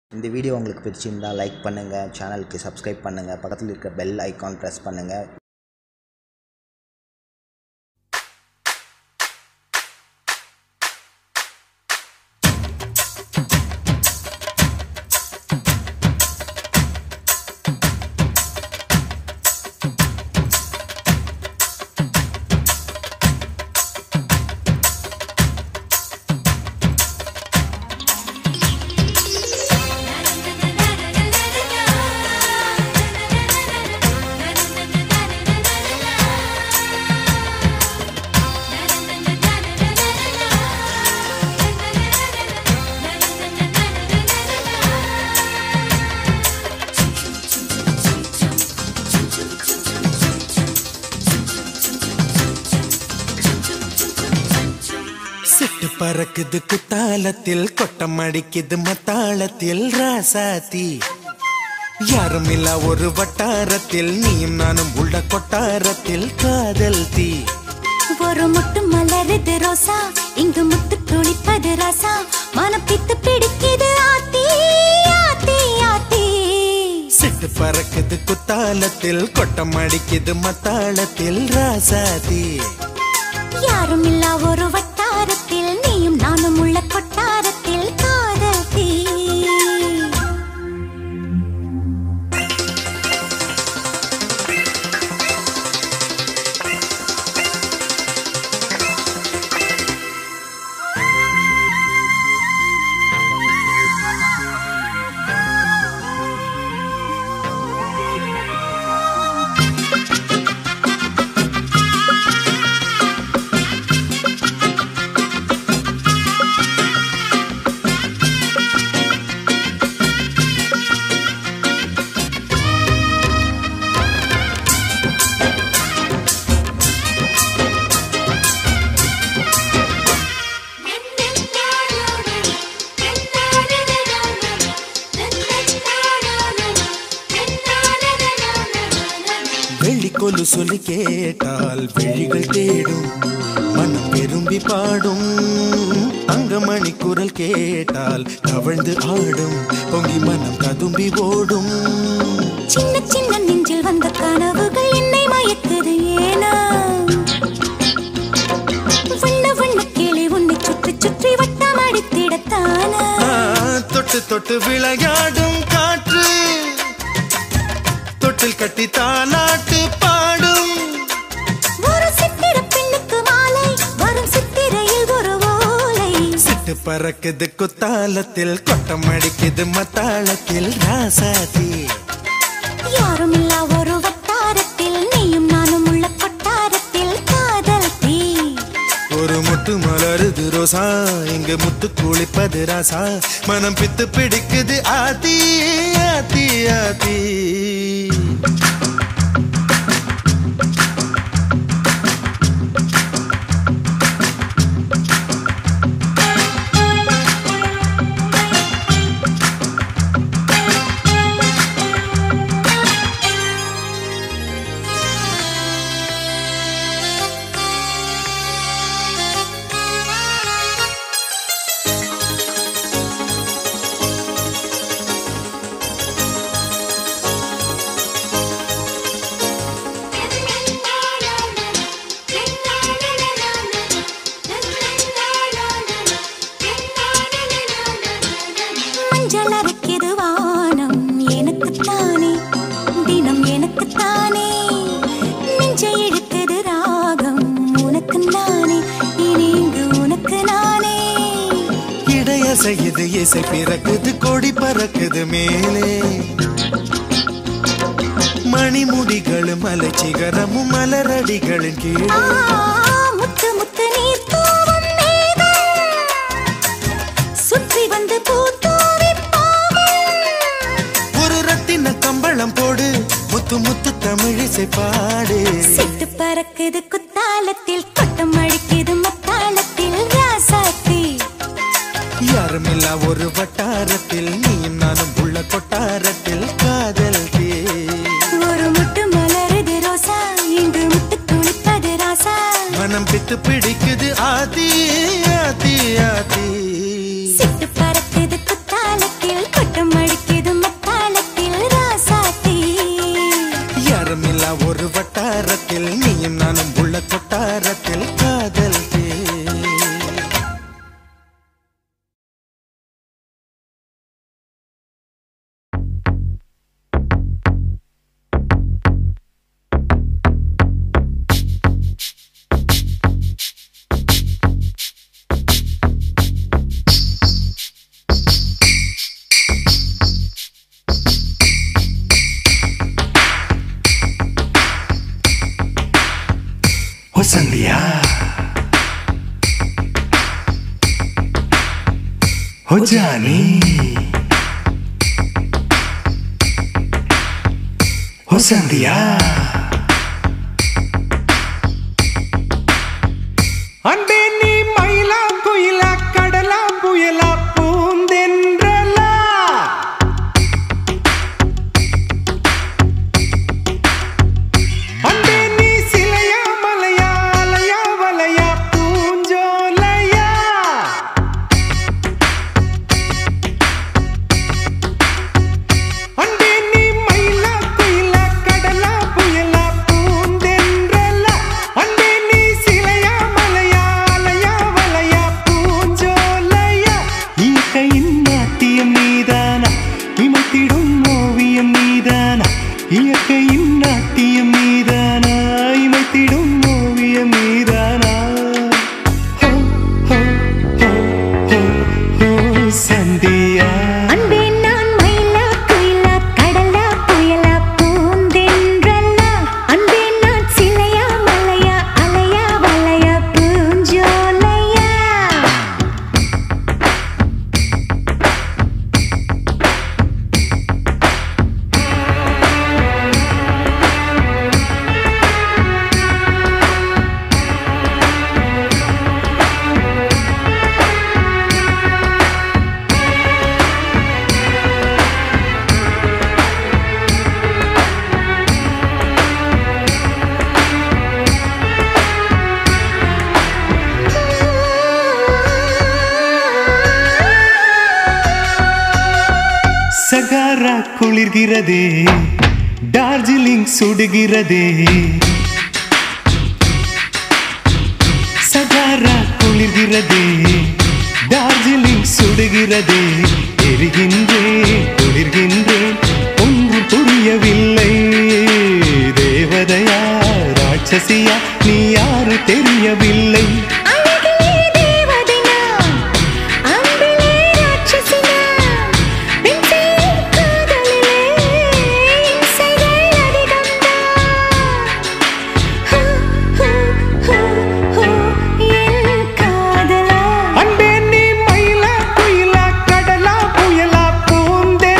இந்த வீடியோ உங்களுக்கு பிடிச்சிருந்தா லைக் பண்ணுங்கள் சேனலுக்கு சப்ஸ்கிரைப் பண்ணுங்கள் பக்கத்தில் இருக்க பெல் ஐக்கான் ப்ரெஸ் பண்ணுங்கள் சிட்டு பறக்குது குத்தாலத்தில் கொட்டம் அடிக்குது மத்தாளத்தில் ராசாத்தி யாரும் இல்ல ஒரு வட்டாரத்தில் நீயும் நானும் உள்ள கொட்டாரத்தில் காதல் தீ ஒரு முட்டு மலருது ரோசா இங்கு முத்து துளிப்பது ரசா மனப்பித்து பிடிக்குது ஆத்தி ஆத்தி ஆத்தி சிட்டு பறக்குது குத்தாலத்தில் கொட்டம் அடிக்குது மத்தாளத்தில் ராசாத்தி யாரும் இல்லா ஒரு வட்டாரத்தில் நீயும் நானும் உள்ள கொட்டாரத்தில் காதல் தீ வெள்ளி கொலு சொல்லி கேட்டால் விழிகள் தேடும் மனம் விரும்பி பாடும் தங்கமணி குரல் கேட்டால் தவழ்ந்து ஆடும் பொங்கி மனம் கதும்பி ஓடும் சின்ன சின்ன நெஞ்சில் வந்த கனவுகள் என்னை மயக்குது ஏனா வண்ண வண்ண கிளி உன்னை சுற்றி சுற்றி வட்டம் அடித்திடத்தானா ஆ, தொட்டு தொட்டு விளையாடும் காற்று தொட்டில் கட்டி தாலாட்டு பாடும் ஒரு சித்திர பெண்ணுக்கு மாலை வரும் சித்திரையில் ஒரு ஓலை சிட்டு பறக்குது குத்தாலத்தில் கொட்டம் அடிக்குது மத்தாளத்தில் ராசாதி யாரும் இல்லா ஒரு வட்டாரத்தில் நீயும் நானும் உள்ள கொட்டாரத்தில் காதல் தீ ஒரு முட்டு மலருது ரோசா இங்க முத்து குளிப்பது ராசா மனம் பித்து பிடிக்குது ஆதி ஆதி ஆதி மஞ்சள் அரைக்குது வானம் எனக்குத்தானே தினம் எனக்குத்தானே நெஞ்சை இழுக்குது ராகம் உனக்கு நானே இனி இங்கு உனக்கு நானே இடைய செய்யுது இசை பிறக்குது கொடி பறக்குது மேலே மணிமுடிகளும் மலைச்சிகரமும் மலரடிகளின் ஆ, கீழே முத்து முத்து நீர் தூவும் மேகம் சுற்றி வந்து பூத்தூவி ஒரு ரத்தின கம்பளம் போடு முத்து முத்து தமிழிசை பாடு சிட்டு பறக்குது குத்தாலத்தில் கொட்டம் அழிக்குது மத்தாளத்தில் ராசாத்தி யாருமில்ல ஒரு வட்டாரத்தில் நீயும் நானும் உள்ள கொட்டாரத்தில் காதல் தே ஒரு முட்டு மலருது ரோசா இங்கு முட்டு துளிப்பது ராசா மனம் பித்து பிடிக்குது ஆதி ஆதி ஆதி சிட்டு பறக்குது குத்தாலத்தில் கொட்டம் சந்தியா हो जानी हो संधिया அன்பே நீ மயிலா குயிலா கடலா புயலா பூந்தென்றலா அன்பே நீ சிலையா மலையா அலையா வலையா பூஞ்சோலையா அன்பே நீ மயிலா குயிலா கடலா புயலா பூந்தென்றலா அன்பே நீ சிலையா மலையா அலையா வலையா பூஞ்சோலையா இயற்கையின் நாட்டியம் நீதானா இமைத்திடும் ஓவியம் நீதானா இயற்கையின் நாட்டியம் நீதானா இமைத்திடும் ஓவியம் நீதானா ஹோ, ஹோ, ஹோ, ஹோ, ஹோ, சந்தியா அன்பே நான் மயிலா குயிலா கடலா புயலா பூந்தென்றலா அன்பே நான் சிலையா மலையா அலையா வலையா பூஞ்சோலையா சகாரா குளிர்கிறதே டார்ஜிலிங் சுடுகிறதே சகாரா குளிர்கிறதே டார்ஜிலிங் சுடுகிறதே எரிகின்றேன் குளிர்கின்றேன் ஒன்றும் புரியவில்லை தேவதையா ராட்சசியா நீ யாரு தெரியவில்லை அழகிலே தேவதை நான் அன்பிலே ராட்சசி நான் பெண் செய்யும் காதலிலே இம்சைகள் அதிகம்தான் ஹோ, ஹோ, ஹோ, ஹோ, என் காதலா அன்பே நீ மயிலா குயிலா கடலா புயலா பூந்தே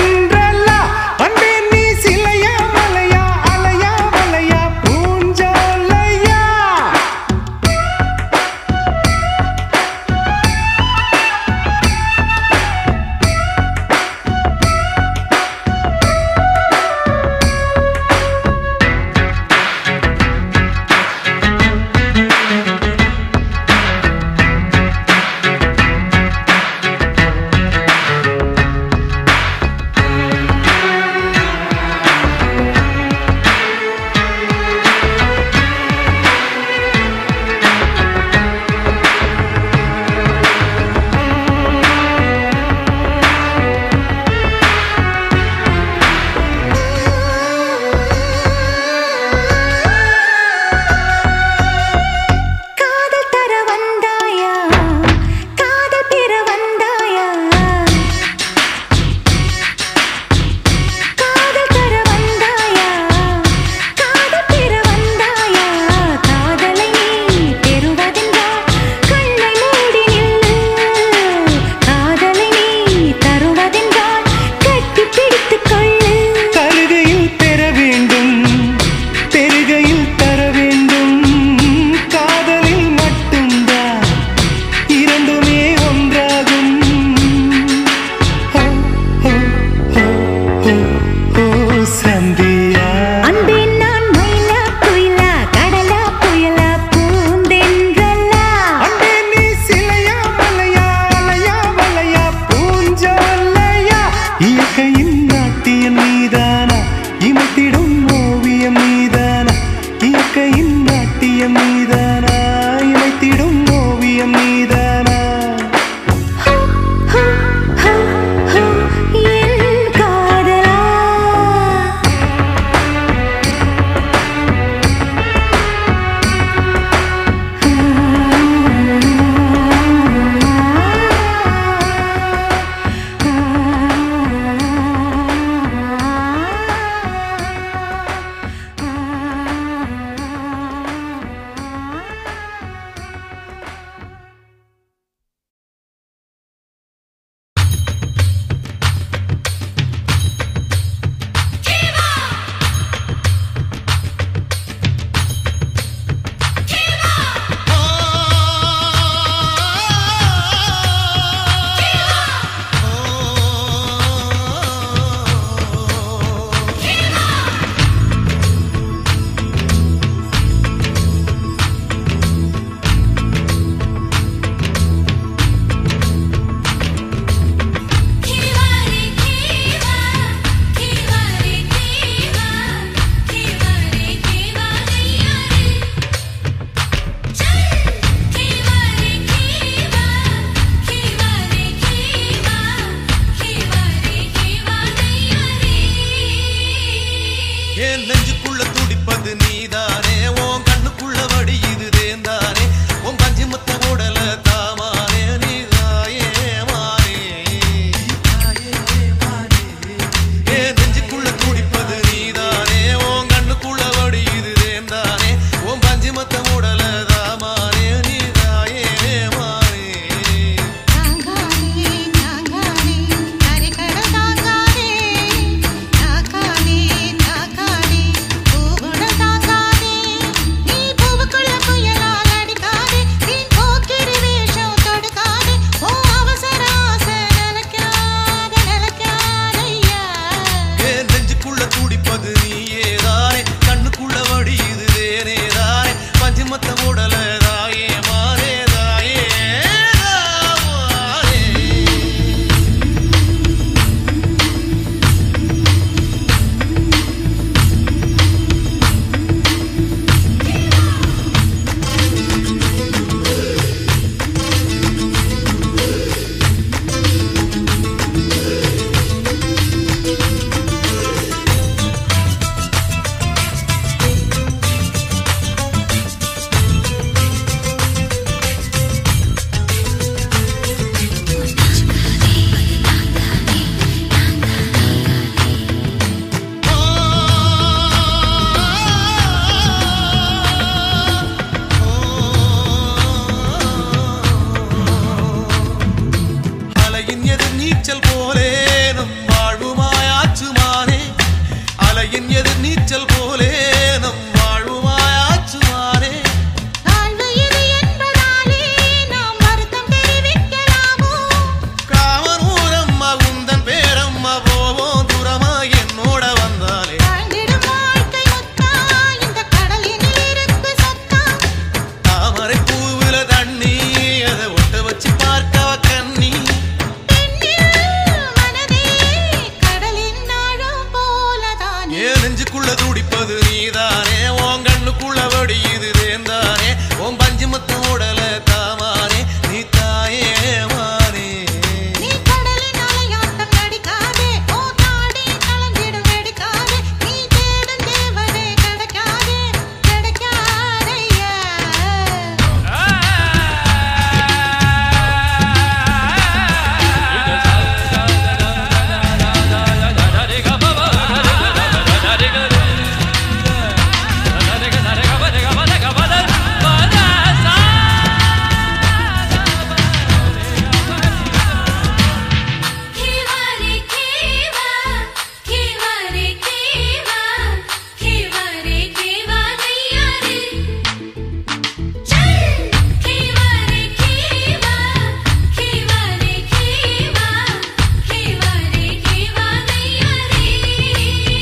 எதிர் நீச்சல் போலே நம் வாழ்வுமாயாச்சுமானே அலையின் எதிர் நீச்சல் போலே நம் வாழ்வுமாயாச்சுமானே வாழ்வு இது என்பதாலே நாம் வருத்தம் தெரிவிக்கலாமோ காமனூரம்மா உந்தன் பேரம்மா போவோம் தூரமா என்னோட வந்தாலே வாழ்ந்திடும் வாழ்க்கை முத்தா இந்த கடலினில் இருக்கு சத்தா தாமரை பூவில தண்ணி அதை ஒட்ட வச்சு பார்க்கவ கண்ணி பெண்ணில் மனதே கடலின் ஆழம் போலதானே ஏன் நெஞ்சுக்குள்ள துடிப்பது நீதானே உன் கண்ணுக்குள்ள வடியுது தேந்தானே உன் பஞ்சு மத்த உடல தாமானே நீ தாயே மானே நீ கடலின் அலையாட்டம் நடிக்காதே ஓ தாடி கலந்திடும் வெடிக்காதே நீ தேடும் தேவதே கிடைக்காதே கிடைக்காதையா खिवारे खिवा खिवारे खिवा खिवारे खिवा नैया रे चल खिवारे खिवा खिवारे खिवा खिवारे खिवा नैया रे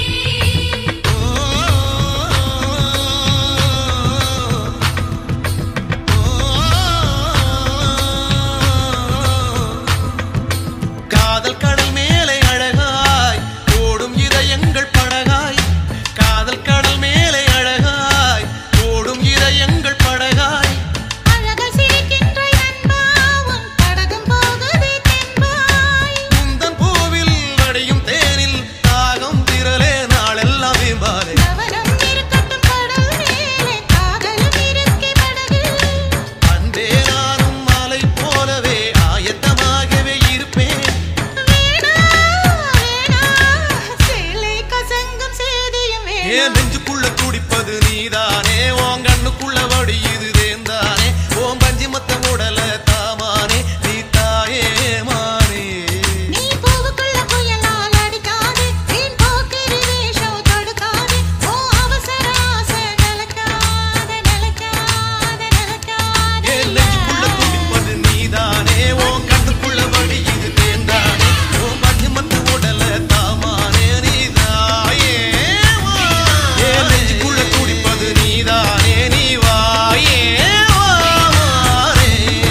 காதல் கடல் மேலே அழகாய் ஓடும் இதயங்கள் படகாய் காதல் கடல் மேலே அழகாய் ஓடும் இதயங்கள் படகாய் அழகர் சிரிக்கின்ற நண்பா உன் படகும் போகுது தென்பாய் முந்தன் பூவில் வடியும் தேனில் தாகம் திரளே நாளெல்லாம் வீம்பாலே கவனம் இருக்கட்டும் கடல் மேலே காதலும் இருக்கே படகு அன்பே நானும் மாலை போலவே ஆயத்தமாகவே இருப்பேன் வேணா வேணா சேலை கசங்கும் சேதியும் ஏன் வேணா நெஞ்சுக்குள்ள துடிப்பது நீதானே உன் கண்ணுக்குள்ள வடியுது தேந்தானே ஓம் பஞ்சி மத்த உடல தாமானே நீ தாயே மானே நீ பூவுக்குள்ள புயலால் அடிக்காதே வீண் போக்கிரி வேஷம் தொடுக்காதே ஓ அவசர ஆசை நிலைக்காத நிலைக்காத நிலைக்காதே ஏன் நெஞ்சுக்குள்ள துடிப்பது நீதானே உன் கண்ணுக்குள்ள வடியுது தேந்தானே ஓம் பஞ்சி மத்த உடல தாமானே நீ தாயே மானே. ஏன் நெஞ்சுக்குள்ள துடிப்பது நீதானே நீ வாயே வாரே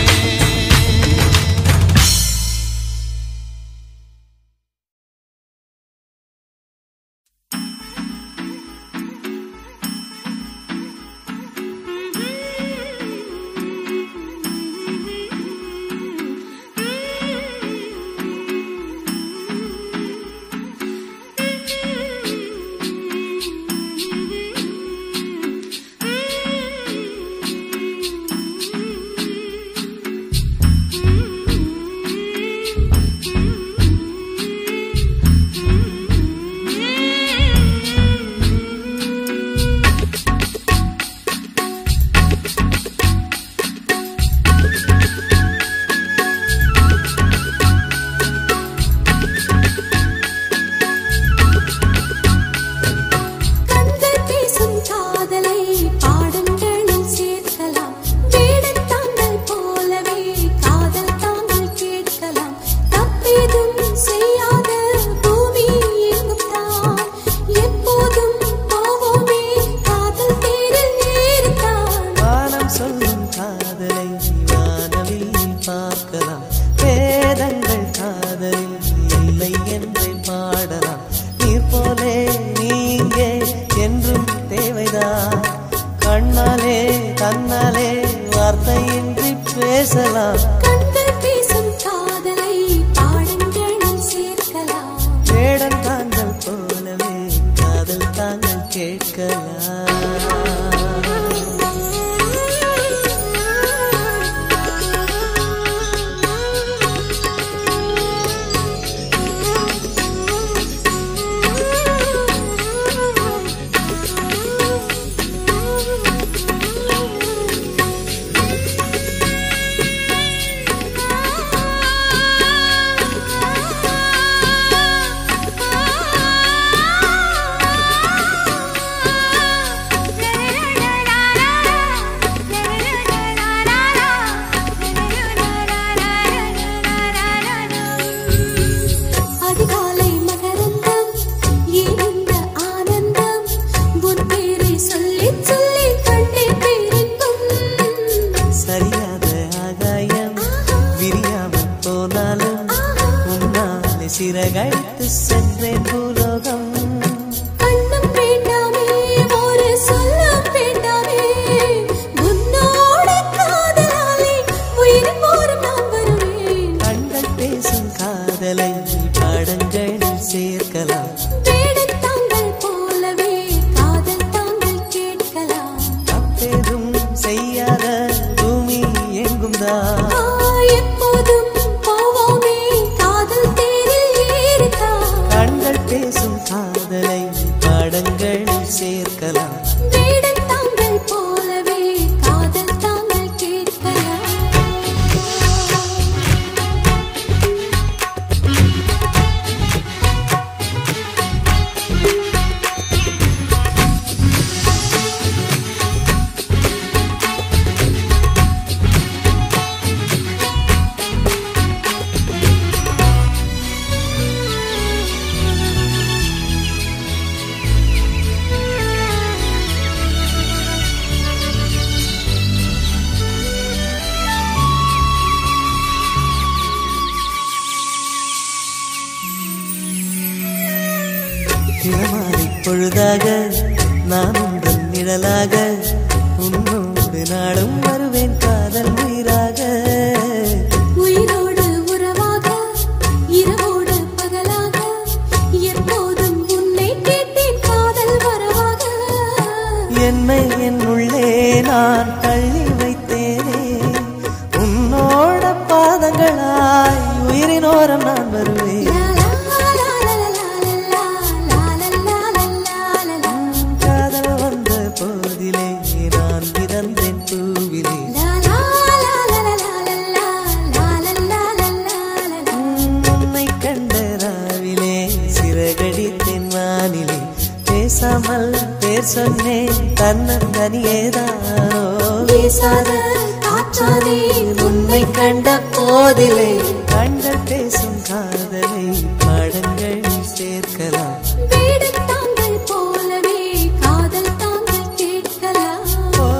கண்கள் பேசும் காதலை பாடங்களில் சேர்க்கலாம் வேடத் தாங்கள் போலவே காதல் தாங்கள் கேட்கலாம் தப்பேதும் செய்யாத பூமி எங்கும் தான் எப்போதும் போவோமே காதல் தேரில் ஏறித்தான் வானம் சொல்லும் காதலை வானவில் பார்க்கலாம் வேதங்கள் காதலில் இல்லை என்றே பாடலாம் நீர் போலே நீங்கே என்றும் தேவைதான் கண்ணாலே கண்ணாலே வார்த்தையின்றி பேசலாம் கண்கள் பேசும் காதலை பாடங்களில் சேர்க்கலாம் வேடன் தாங்கள் போலவே காதல் தாங்கள் கேட்கலாம் Thank you. சிறகடித்து சென்றேன் பூலோகம் கண்ணம் வேண்டாமே ஒரு சொல்லம் வேண்டாமே உன்னோட காதலாலே உயிர் போரும் நான் வருவேன் கண்கள் பேசும் காதலை பாடங்களில் சேர்க்கலாம் வேடத் தாங்கள் போலவே காதல் தாங்கள் கேட்கலாம் தப்பேதும் செய்யாத பூமி எங்கும் தான் ஆ, எப்போதும் போவோமே காதல் தேரில் ஏறித்தான் கண்கள் பேசும் காதலை பாடங்களில் சேர்க்கலாம் வேடத் தாங்கள் போலவே காதல் தாங்கள் கேட்கலாம் தினமாலை பொழுதாக நான் உங்கள் நிழலாக உன்னோடு நாளும் வருவேன் காதல் உயிராக உயிரோடு உறவாக இரவோடு பகலாக எப்போதும் உன்னை கேட்டேன் காதல் வரவாக என்னை என் உள்ளே நான் தள்ளி வைத்தேனே உன்னோட பாதங்களாய் உயிரினோரம் நான் வருவேன் காதல் வந்த போதிலே நான் பிறந்தேன் பூவிலே உன்னை கண்ட ராவிலே சிறகடித்தேன் வானிலே பேசாமல் பேர் சொன்னேன் தன்னந்தனியேதானோ வீசாத காற்றாதே உன்னை கண்ட போதிலே கண்கள் பேசும் காதலை பாடங்கள் சேர்க்கலாம் வேடத் தாங்கள் போலவே காதல் தாங்கள் கேட்கலாம் ஓ,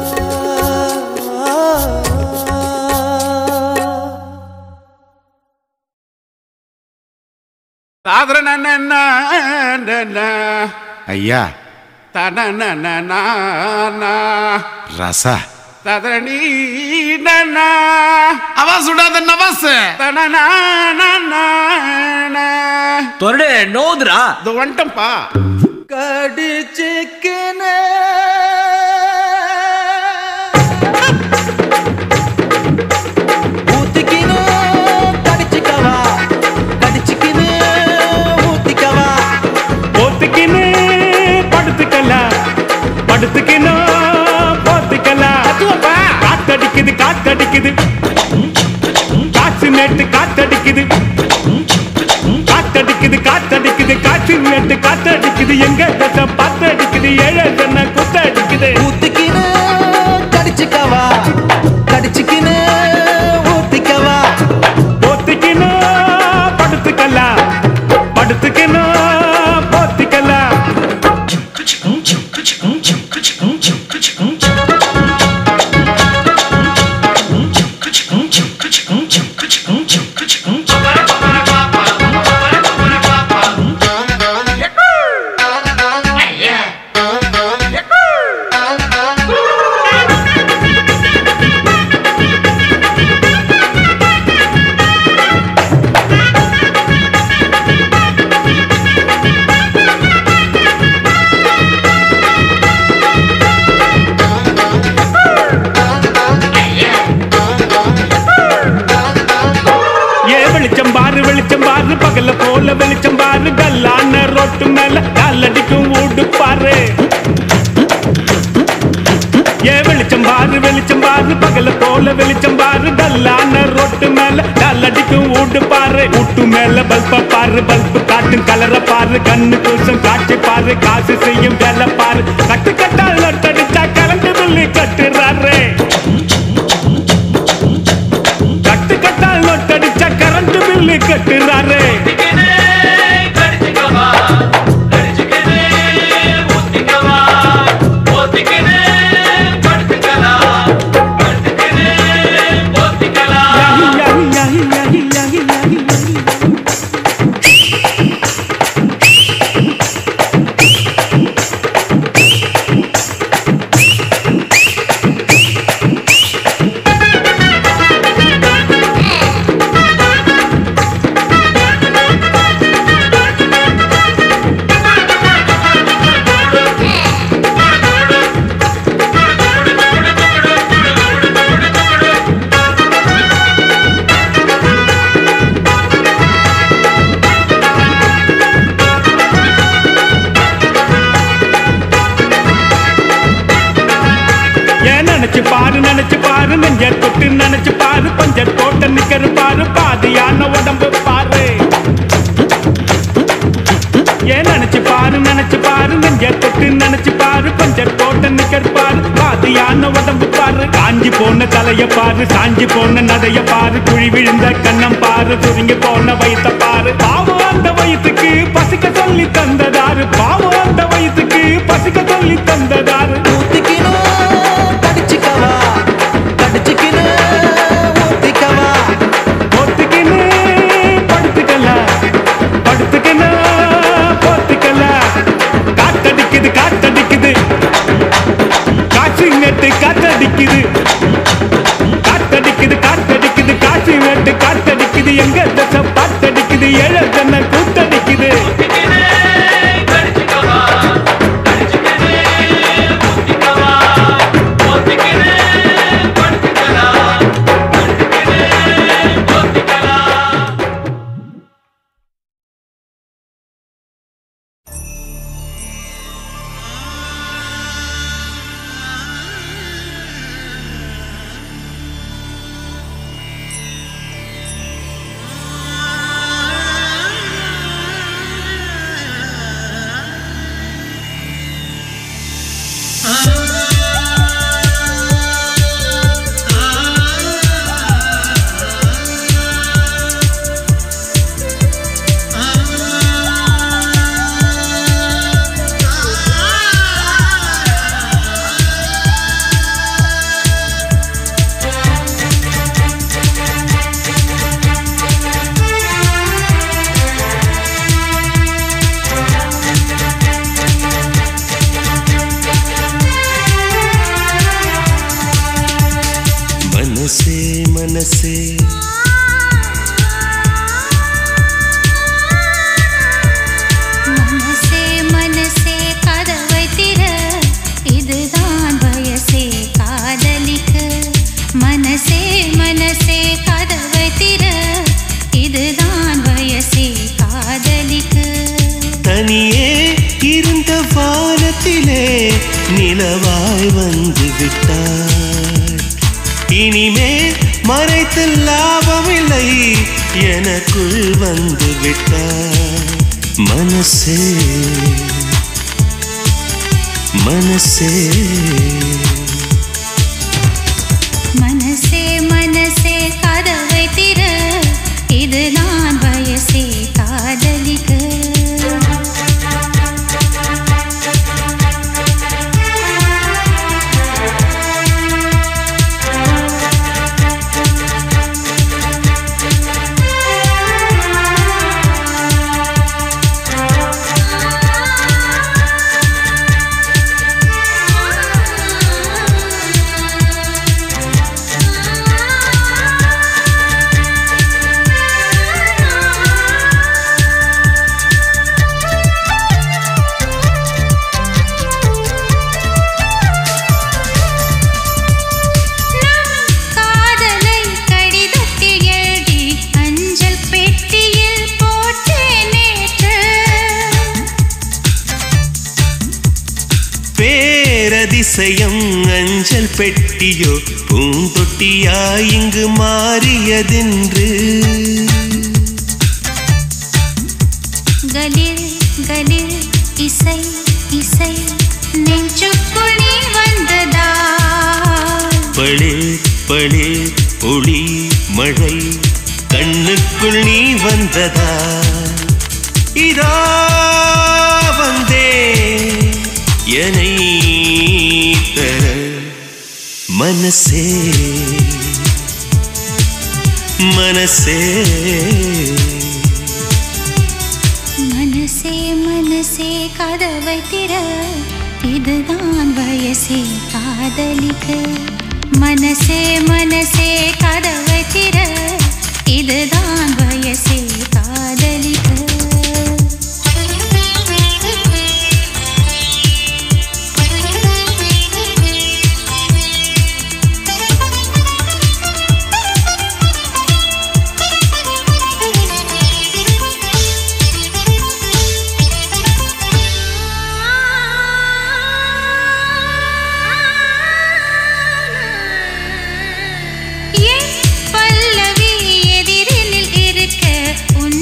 ஐயா தனனனனானா, ரசா ததனீனனா, அவா சுடாத நவாஸ் தனனானானா. தொரடு நோதுரா இது வந்துட்டேன்ப்பா கடிச்சுக்கினே ஊத்திக்கினு கடிச்சுக்கவா கடிச்சுக்கினு ஊத்திக்கவா போத்துக்கின்னு படுத்துக்கலாம் படுத்துக்கின்னு போத்துக்கலாம் காத்தடிக்குது காத்தடிக்குது காசு நேட்டு காத்தடிக்குது காத்தடிக்குது காத்தடிக்குது காசு நேட்டு காத்தடிக்குது எங்க தசை பாத்தடிக்குது ஏழை தன்னை குத்தடிக்குது ஊத்திக்கினு கடிச்சுக்கவா கடிச்சுக்கினு ஊத்திக்கவா போத்துக்கின்னு படுத்துக்கலாம் படுத்துக்கின்னு போத்திக்கலாம் ஏ வெளிச்சம் பாரு வெளிச்சம் பாரு பகல போல வெளிச்சம் பாரு கல்லான ரோட்டு மேல காலடிக்கும் ஊடு பாரு ஏ வெளிச்சம் பாரு வெளிச்சம் பாரு பகல போல வெளிச்சம் பாரு கல்லான ரோட்டு மேல காலடிக்கும் ஊடு பாரு ஊட்டு மேல பல்ப பாரு பல்பு காட்டும் கலர பாரு கண்ணு கூசம் காட்சி பாரு காசு செய்யும் வேலை பாரு கட்டு கட்டால் லொட்டடிச்சா கரண்ட் பில்லு கட்டுறாரு கட்டு கட்டால் நோட்டடிச்ச கரண்ட் பில்லு கட்டுறாரு யாஹி, யாஹி, யாஹி, யாஹி, யாஹி, யாஹி. பஞ்ச தொட்டு நினைச்சு பாரு பஞ்சர் போட்ட நிக்கர் பாரு பாதியான உடம்பு பாரு காஞ்சி போன தலைய பாரு சாஞ்சி போன நடைய பாரு குழி விழுந்த கண்ணம் பாரு சுருங்கி போன வயித்த பாரு பாவம் அந்த வயிற்றுக்கு பசிக்க சொல்லி தந்ததாரு பாவம் அந்த வயிற்றுக்கு பசிக்க சொல்லி தந்ததாரு ஊத்திக்கணும் கடிச்சுக்கவா கடிச்சுக்கின்னு ஊத்திக்கவா ஒத்துக்கின்னு படுத்துக்கலாம் படுத்துக்கின்னு போத்துக்கலாம் காத்தடிக்குது காத்தடிக்குது காசு நெட்டு காத்தடிக்குது காத்தடிக்குது காத்தடிக்குது காசு நெட்டு காத்தடிக்குது எங்க தசை பாத்தடிக்குது ஏழ தன்னை கூத்தடிக்குது மனசே மனசே மனசே மனசே கதவை திற இதுதான் வயசே காதலிக்க மனசே மனசே கதவை திற இதுதான் வயசே காதலிக்க தனியே இருந்த வானத்திலே நிலவாய் வந்து விட்டாய் இனிமே மறைத்து லாபமில்லை எனக்குள் வந்து விட்டாய் மனசே மனசே மனசே மனசே கதவை திற இதுதான் வயசே காதலிக்க நம் காதலை கடிதத்தில் எழுதி அஞ்சல் பெட்டியில் போட்டேன் நேற்று பேரதிசயம் அஞ்சல் பெட்டியோ பூந்தொட்டியாய் இங்கு மாறியதென்று கலில் கலில் இசை இசை நெஞ்சுக்குள் நீ வந்ததா பளிர் பளிர் ஒளி மழை கண்ணுக்குள் நீ வந்ததா இதா வந்தே என்னை தர மனசே மனசே மனசே மனசே கதவை திற இதுதான் வயசே காதலிக்க மனசே மனசே கதவை திற இதுதான் வயசே காதலிக்க என் பல்லவி எதிரினில் இருக்க உன்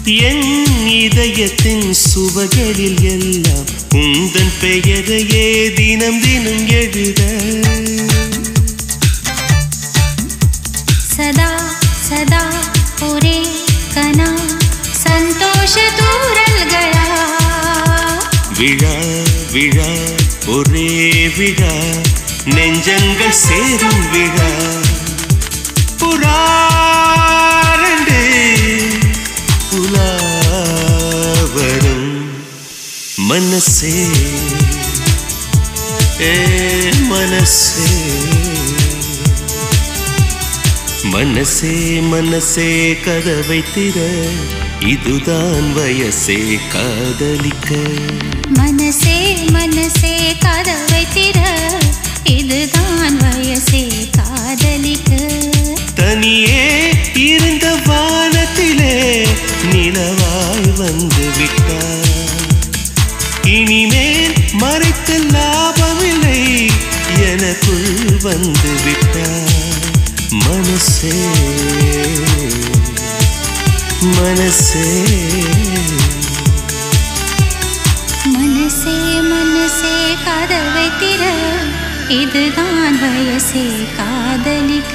என் இதயத்தின் சுவகளில் எல்லாம் உந்தன் பெயரையே தினம் தினம் எழுத ಸದಾ ಸದಾ ஒரே கனா சந்தோஷ தூரல்களா விழா விழா ஒரே விழா நெஞ்சங்கள் சேரும் விழா புறாரண்டு புலாவரும் மனசே ஏ மனசே மனசே மனசே கதவை திற இதுதான் வயசே காதலிக்க மனசே மனசே கதவை திற இதுதான் வயசே காதலிக்க தனியே இருந்த வானத்திலே நிலவாய் வந்து விட்டார் இனிமேல் மறைத்த லாபமில்லை எனக்குள் வந்து விட்டார் மனசே மனசே மனசே மனசே கதவை திற இதுதான் வயசே காதலிக்க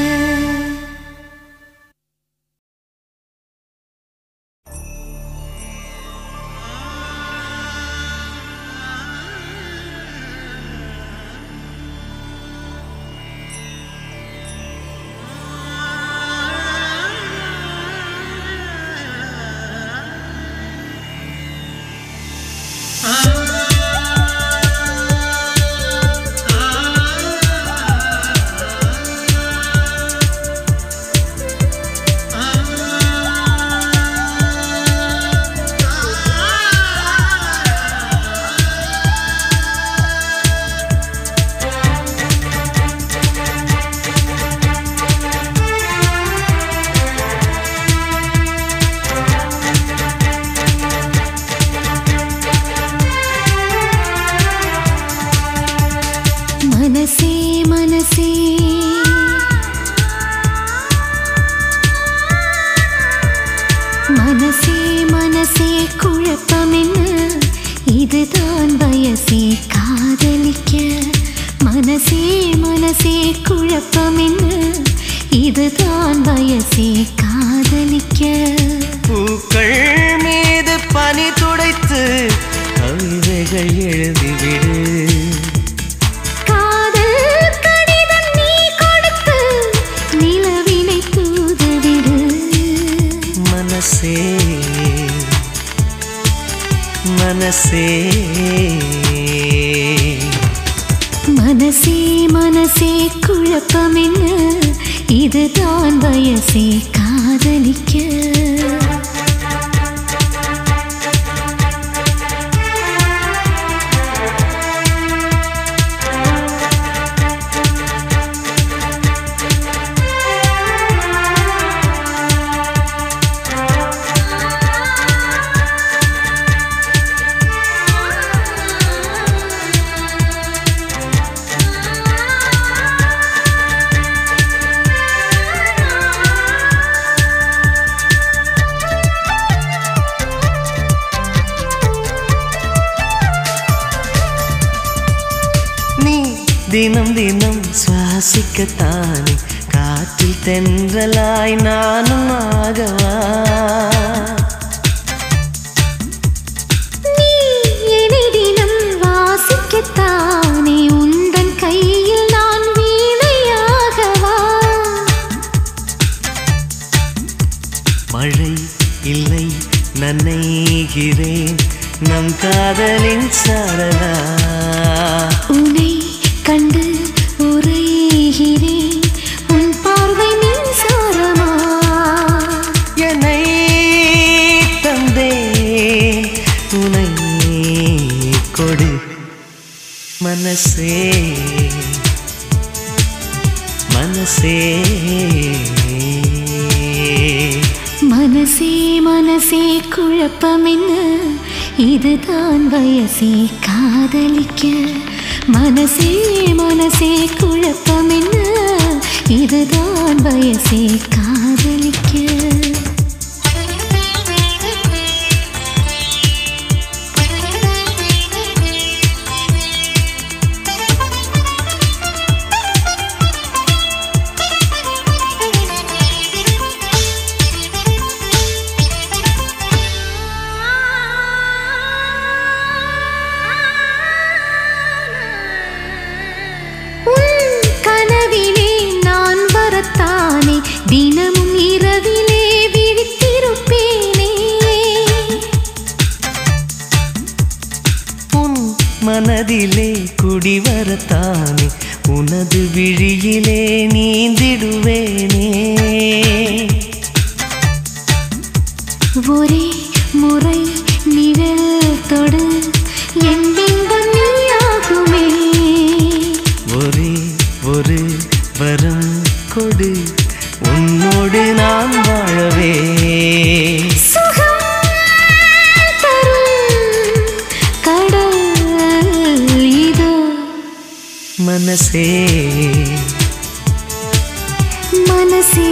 மனசே மனசே மனசே மனசே குழப்பம் என்ன இதுதான் வயசே காதலிக்க மனசே மனசே குழப்பம் என்ன இதுதான் வயசே காதலிக்க பூக்கள் மீது பனி துடைத்து கவிதைகள் எழுதிவிடு காதல் கடிதம் நீ கொடுத்து நிலவினை தூதுவிடு மனசே மனசே மனசே மனசே குழப்பம் என்ன இதுதான் வயசே காதலிக்க நீ தினம் தினம் சுவாசிக்கத்தானே காற்றில் தென்றலாய் நானும் ஆகவா நீ என்னை தினம் வாசிக்கத்தானே உந்தன் கையில் நான் வீணையாகவா மழை இல்லை நனைகிறேன் நம் காதலின் சாரலா உன்னை கண்டு உரைகிறேன் உன் பார்வை மின்சாரமா என்னை தந்தேன் துணை கொடு மனசே மனசே மனசே மனசே குழப்பம் என்ன இதுதான் வயசே காதலிக்க மனசே மனசே குழப்பம் என்ன இதுதான் வயசே காதலிக்க விழியிலே நீந்திடுவேனே ஒரே முறை நிழல் தொடு என் பிம்பம் நீயாகுமே ஒரே ஒரு வரம் கொடு உன்னோடு நான் வாழவே சுகம் தரும் கடல் இதோ மனசே மனசே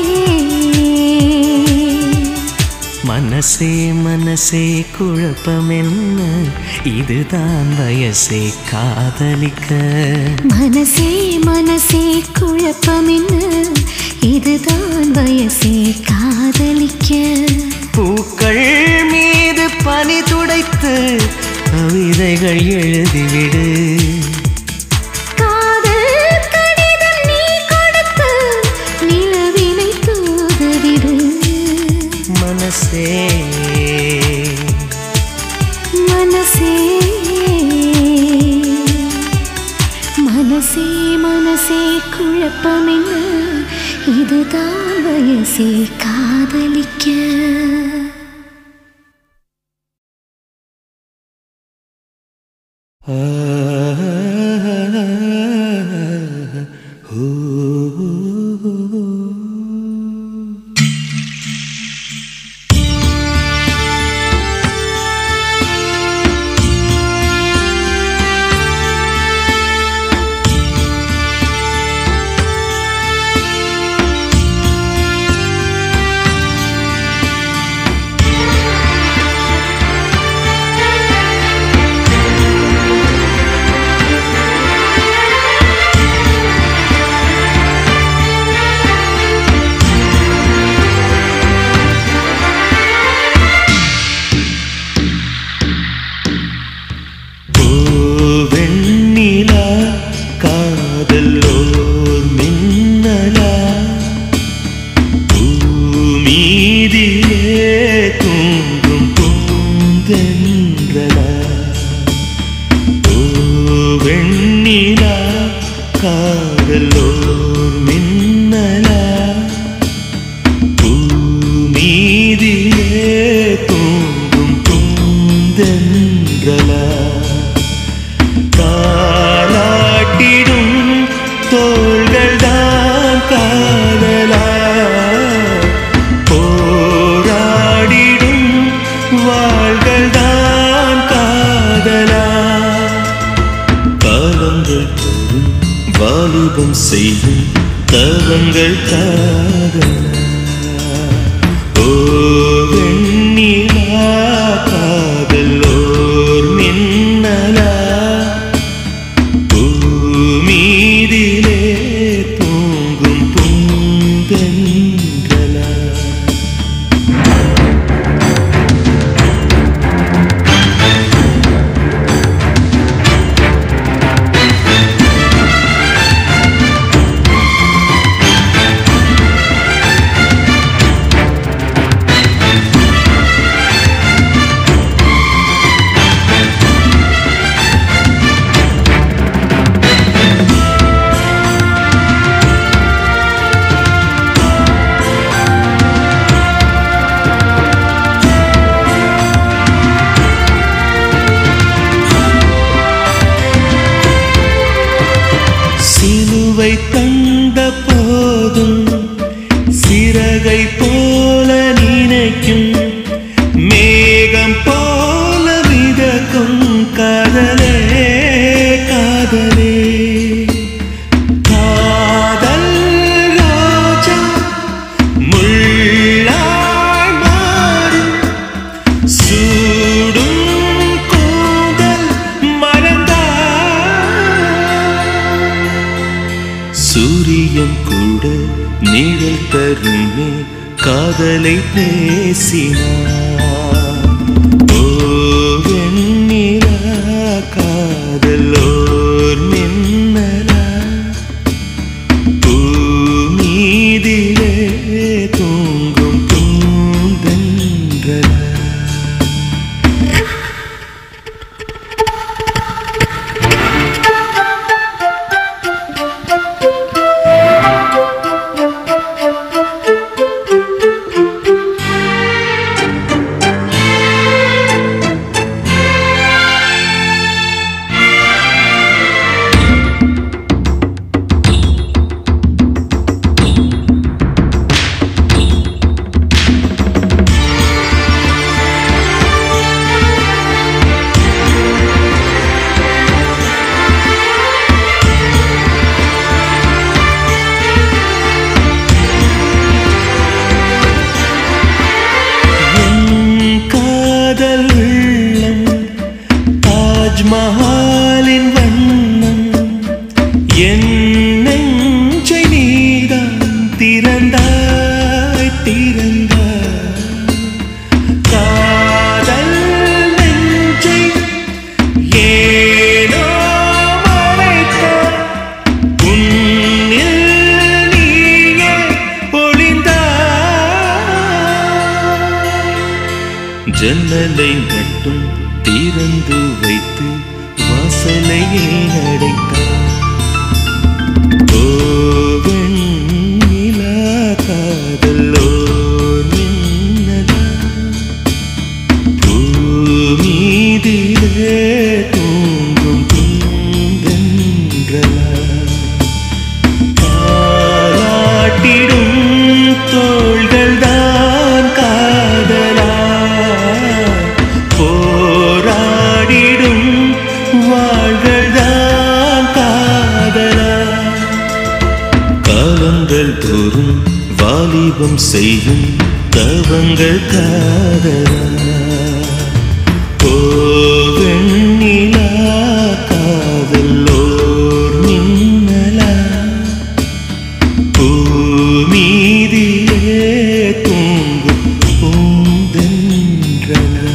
மனசே மனசே குழப்பம் என்ன இதுதான் வயசே காதலிக்க மனசே மனசே குழப்பம் என்ன இதுதான் வயசே காதலிக்க பூக்கள் மீது பனி துடைத்து கவிதைகள் எழுதிவிடு காதல் கடிதம் நீ கொடுத்து நிலவினை தூதுவிடு மனசே மனசே மனசே மனசே குழப்பம் என்ன இதுதான் வயசே காதலிக்க ஓ வெண்ணிலா காதலோர் மின்னலா பூமீதிலே தூங்கும் பூந்தென்றலா ஓ வெண்ணிலா காதலோர் மின்னலா பூமீதிலே தூங்கும் பூந்தென்றலா தாலாட்டிடும் தோள்கள் தான் காதலா போராடிடும் வாள்கள் தான் காதலா காலங்கள் தோறும் வாலிபம் செய்யும் தவங்கள் காதலா ஓ வெண்ணிலா காதலோர் மின்னலா பூமீதிலே தூங்கும் பூந்தென்றலா சிலுவை கண்ட போதும் சிறகை போல நினைக்கும் மேகம் போல மிதக்கும் காதலே காதலே காதல் ரோஜா முள்ளாய் மாறும் சூடும் கூந்தல் மறந்தார் சூரியன் கூட நிழல் தருமே காதலை பேசினார் ஓ வெண்ணிலா காதலோர் மின்னலா பூமீதிலே தூங்கும் பூந்தென்றலா திறந்தாய் திறந்தாய் காதல் நெஞ்சை ஏனோ மறைத்தாய் உன்னில் நீயே பொழிந்தாய் ஜன்னலை மட்டும் திறந்து வைத்து வாசலையே அடைத்தாய் ஓ வெண்ணிலா காதலோ மின்னலா பூமீதிலே தூங்கும் பூந்தென்றலா பாராட்டிடும் தோள்கள் தான் காதலா போராடிடும் வாள்கள் தான் காதலா காலங்கள் தோறும் வாலிபம் செய்யும் தவங்கள் காதலா ஓ வெண்ணிலா காதலோர் மின்னலா பூமீதிலே தூங்கும் பூந்தென்றலா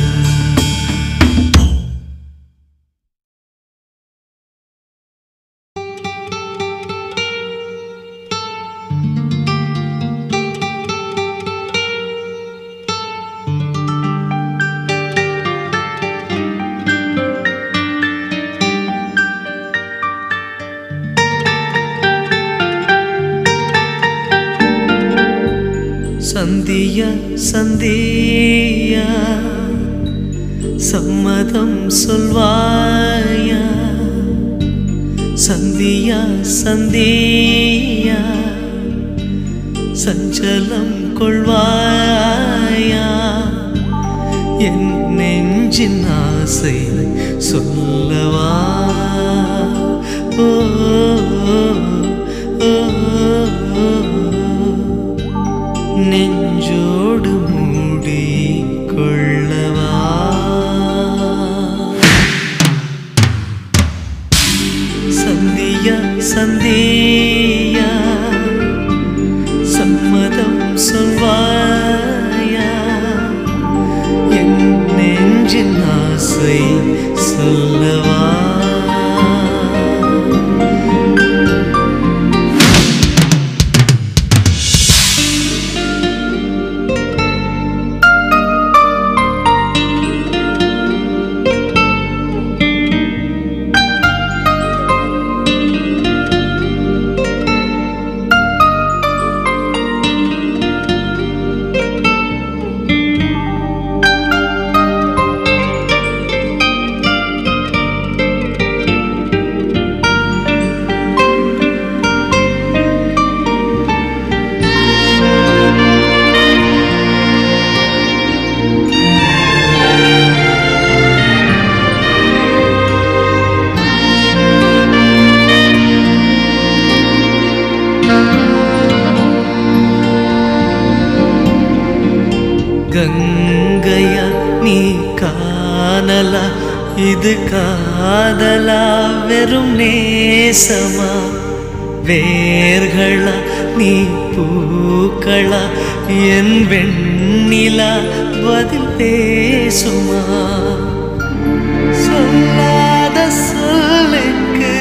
சந்தியா சந்தியா சம்மதம் சொல்வாயா சந்தியா சந்தியா சஞ்சலம் கொள்வாயா என் நெஞ்சின் ஆசை சொல்லவா ஓ, ஓ, ஓ, ஓ. நெஞ்சோடு மூடி கொள்ளவா சந்தியா சந்தியா சம்மதம் சொல்வாயா என் நெஞ்சின் ஆசை சொல்லவா கங்கையா நீ காணலா இது காதலா வெறும் நேசமா வேர்களா நீ பூக்களா என் வெண்ணிலா பதில் பேசுமா சொல்லாத சொல்லுக்கு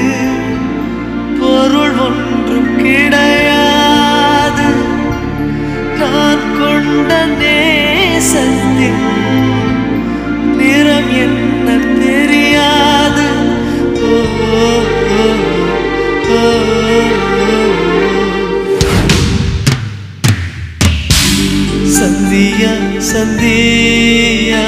பொருள் ஒன்றும் கிடையாது நான் கொண்ட நேசத்தின் நிறம் என்ன தெரியாது ஓ, ஓ, ஓ, ஓ. சந்தியா சந்தியா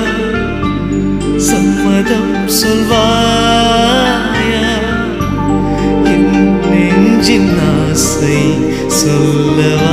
சம்மதம் சொல்வாயா என் நெஞ்சின் ஆசை சொல்லவா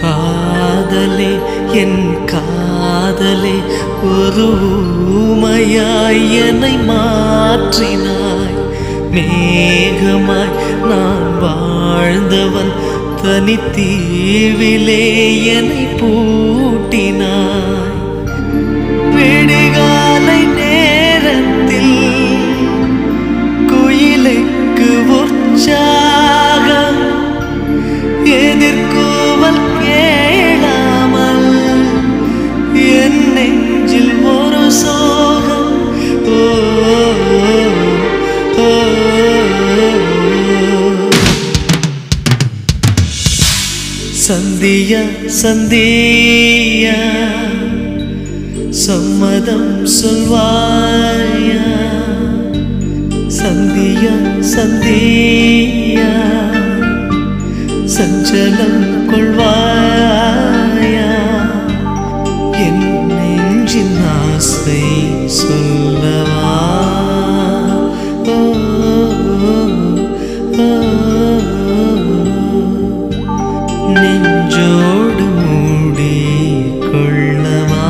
காதலே என் காதலே ஒரு ஊமையாய் என்னை மாற்றினாய் மேகமாய் நான் வாழ்ந்தவன் தனித்தீவிலே என்னை பூட்டினாய் விடிகாலை நேரத்தில் குயிலுக்கு உற்சாகம் எதிர்கூவல் கேளாமல் என் நெஞ்சில் ஒரு சோகம் ஓ, ஓ, ஓ. சந்தியா சந்தியா சம்மதம் சொல்வாயா சந்தியா சந்தியா சஞ்சலம் கொள்வாயா என் நெஞ்சின் ஆசை சொல்லவா ஓ, ஓ, ஓ. நெஞ்சோடு மூடி கொள்ளவா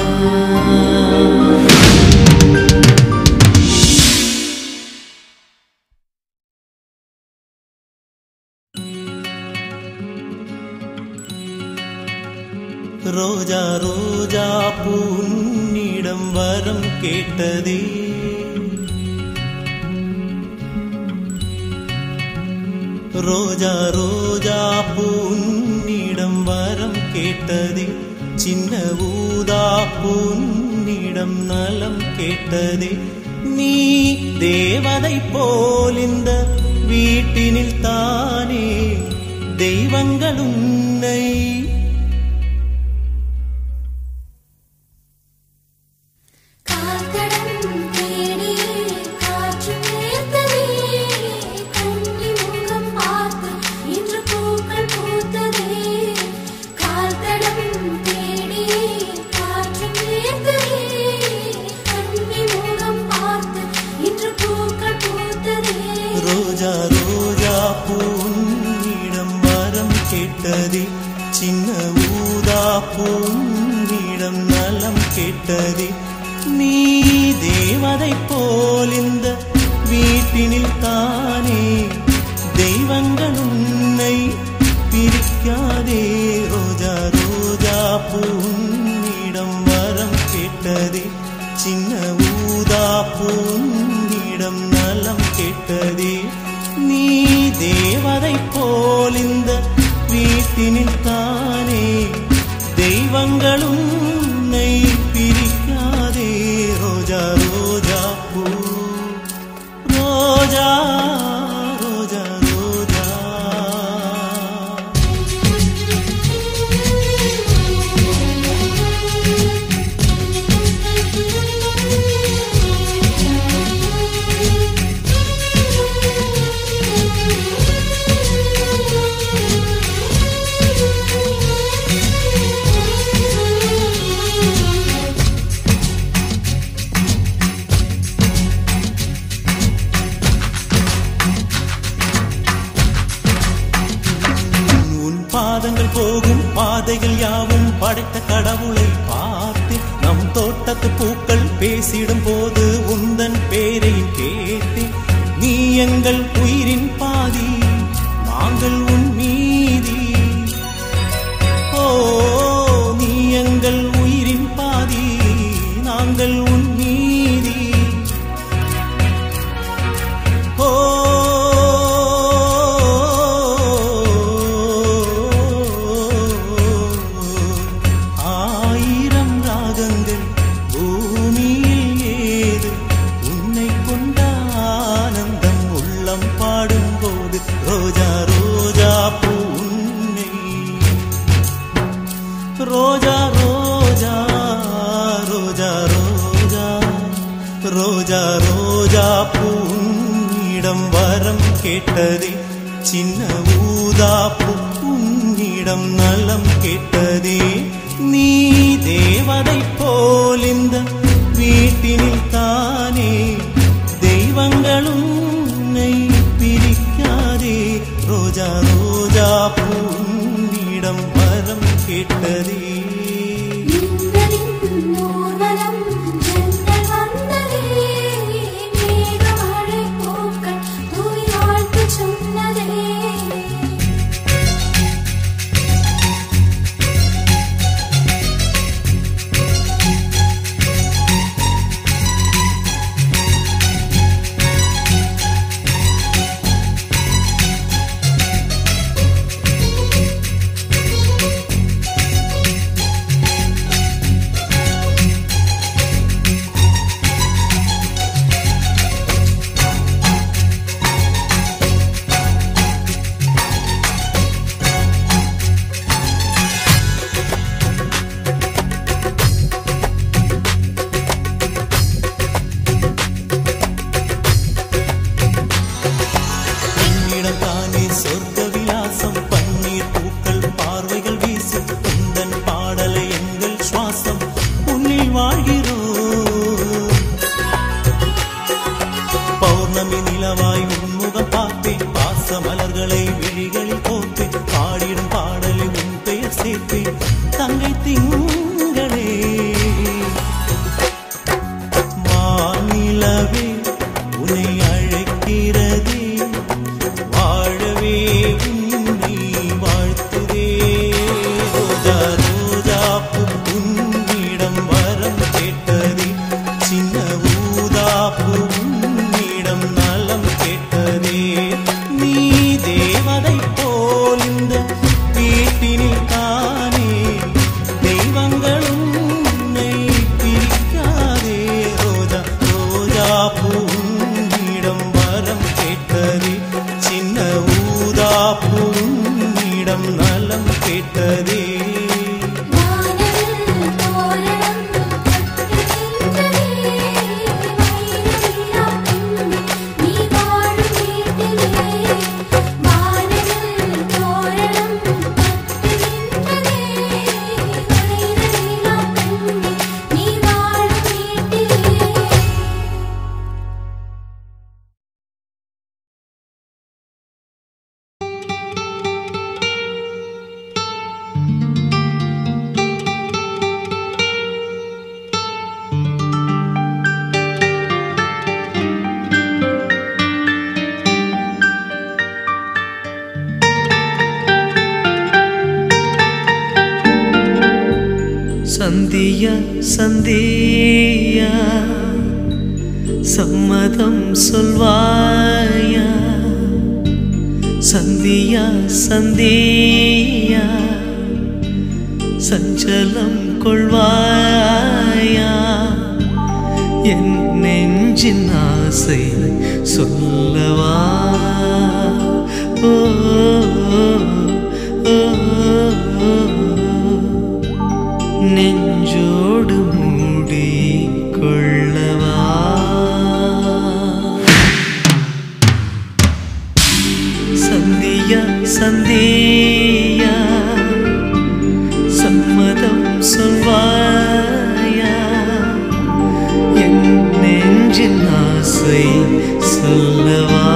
ரோஜா ரோஜா பூன்னிடம் வரம் கேட்டதே ரோஜா ரோஜா பூன்னிடம் வரம் கேட்டதே சின்ன ஊதா பூன்னிடம் நலம் கேட்டதே நீ தேவதை போல் இந்த வீட்டினில் தானே தெய்வங்கள் உன்னை காத்தடம் தேடி காற்று நேர்த்ததே கண்ணி முகம் பார்த்து இன்று பூக்கள் பூத்ததே கால்தடம் தேடி காற்று நேர்த்ததே கண்ணி முகம் பார்த்து இன்று பூக்கள் பூத்ததே ரோஜா ரோஜா பூன்னிடம் வரம் கேட்டதே சின்ன ஊதா பூன்னிடம் நலம் கேட்டதே நீ தேவதை போல் இந்த வீட்டினில் தானே தெய்வங்கள் உன்னை பிரிக்காதே ரோஜா ரோஜா பூன்னிடம் வரம் கேட்டதே சின்ன ஊதா பூன்னிடம் நலம் கேட்டதே நீ தேவதை போல் இந்த வீட்டினில் தானே தெய்வங்களும் உன்னை பிரிக்காதே ரோஜா ரோஜா பூ ரோஜா ரோஜா ரோஜா உன் பாதங்கள் போகும் பாதைகள் யாவும் படைத்த கடவுளை பார்த்து நம் தோட்டத்து பூக்கள் பேசிடும் போது உந்தன் பேரை கேட்டு நீ எங்கள் உயிரின் பாதி நாங்கள் உன் மீதி ஓ நீ எங்கள் உயிரின் பாதி நாங்கள் உன் மீதி ஓ ஆயிரம் ராகங்கள் பூமியில் ஏது உன்னை கொண்ட ஆனந்தம் உள்ளம் பாடும்போது ரோஜா ரோஜா பூ உன்னை ரோஜா ரோஜா ரோஜா ரோஜா ரோஜா ரோஜா பூன்னிடம் வரம் கேட்டதே சின்ன ஊதா பூன்னிடம் நலம் கேட்டதே நீ தேவதை போல் இந்த வீட்டினில் தானே தெய்வங்களும் உன்னை பிரிக்காதே ரோஜா ரோஜா பூன்னிடம் வரம் கேட்டதே மின்னலின் ஊர்வலம் ஜன்னல் வந்ததே மேகமழை பூக்கள் தூவி வாழ்த்துச் சொன்னதே என்னிடம் தானே சொர்க்க விலாசம் பன்னீர் பூக்கள் பார்வைகள் வீசும் உந்தன் பாடலை எங்கள் சுவாசம் உன்னில் வாழ்கிறோம் பௌர்ணமி நிலவாய் உன்முகம் பார்ப்பேன் பாச மலர்களை விழிகளில் கோர்ப்பேன் பாடிடும் பாடலில் உன் பெயர் சேர்ப்பேன் தங்கை திங்களே மாநிலவே உன்னை அழைக்கிறதே வாழவே உன்னை வாழ்த்துதே ரோஜா ரோஜா பூ உன்னிடம் வரம் கேட்டதே சின்ன ஊதா பூ உன்னிடம் நலம் கேட்டதே நீ தேவதை போல் இந்த வீட்டினில் தானே தெய்வங்களும் உன்னை பிரிக்காதே ரோஜா ரோஜா பூ உன்னிடம் வரம் கேட்டதே சின்ன ஊதா பூ உன்னிடம் நலம் கேட்டதே வானவில் தோரணம் கட்டுகின்றதே வைரவிழா பெண்ணே நீ வாழும் வீட்டிலே வானவில் தோரணம் கட்டுகின்றதே வைரவிழா பெண்ணே நீ வாழும் வீட்டிலே சந்தியா சந்தியா சம்மதம் சொல்வாயா சந்தியா சந்தியா சஞ்சலம் கொள்வாயா என் நெஞ்சின் ஆசை சொல்லவா ஓ, ஓ, ஓ, நெஞ்சோடு மூடி கொள்ளவா சந்தியா சந்தியா சம்மதம் சொல்வாயா என் நெஞ்சின் ஆசை சொல்லவா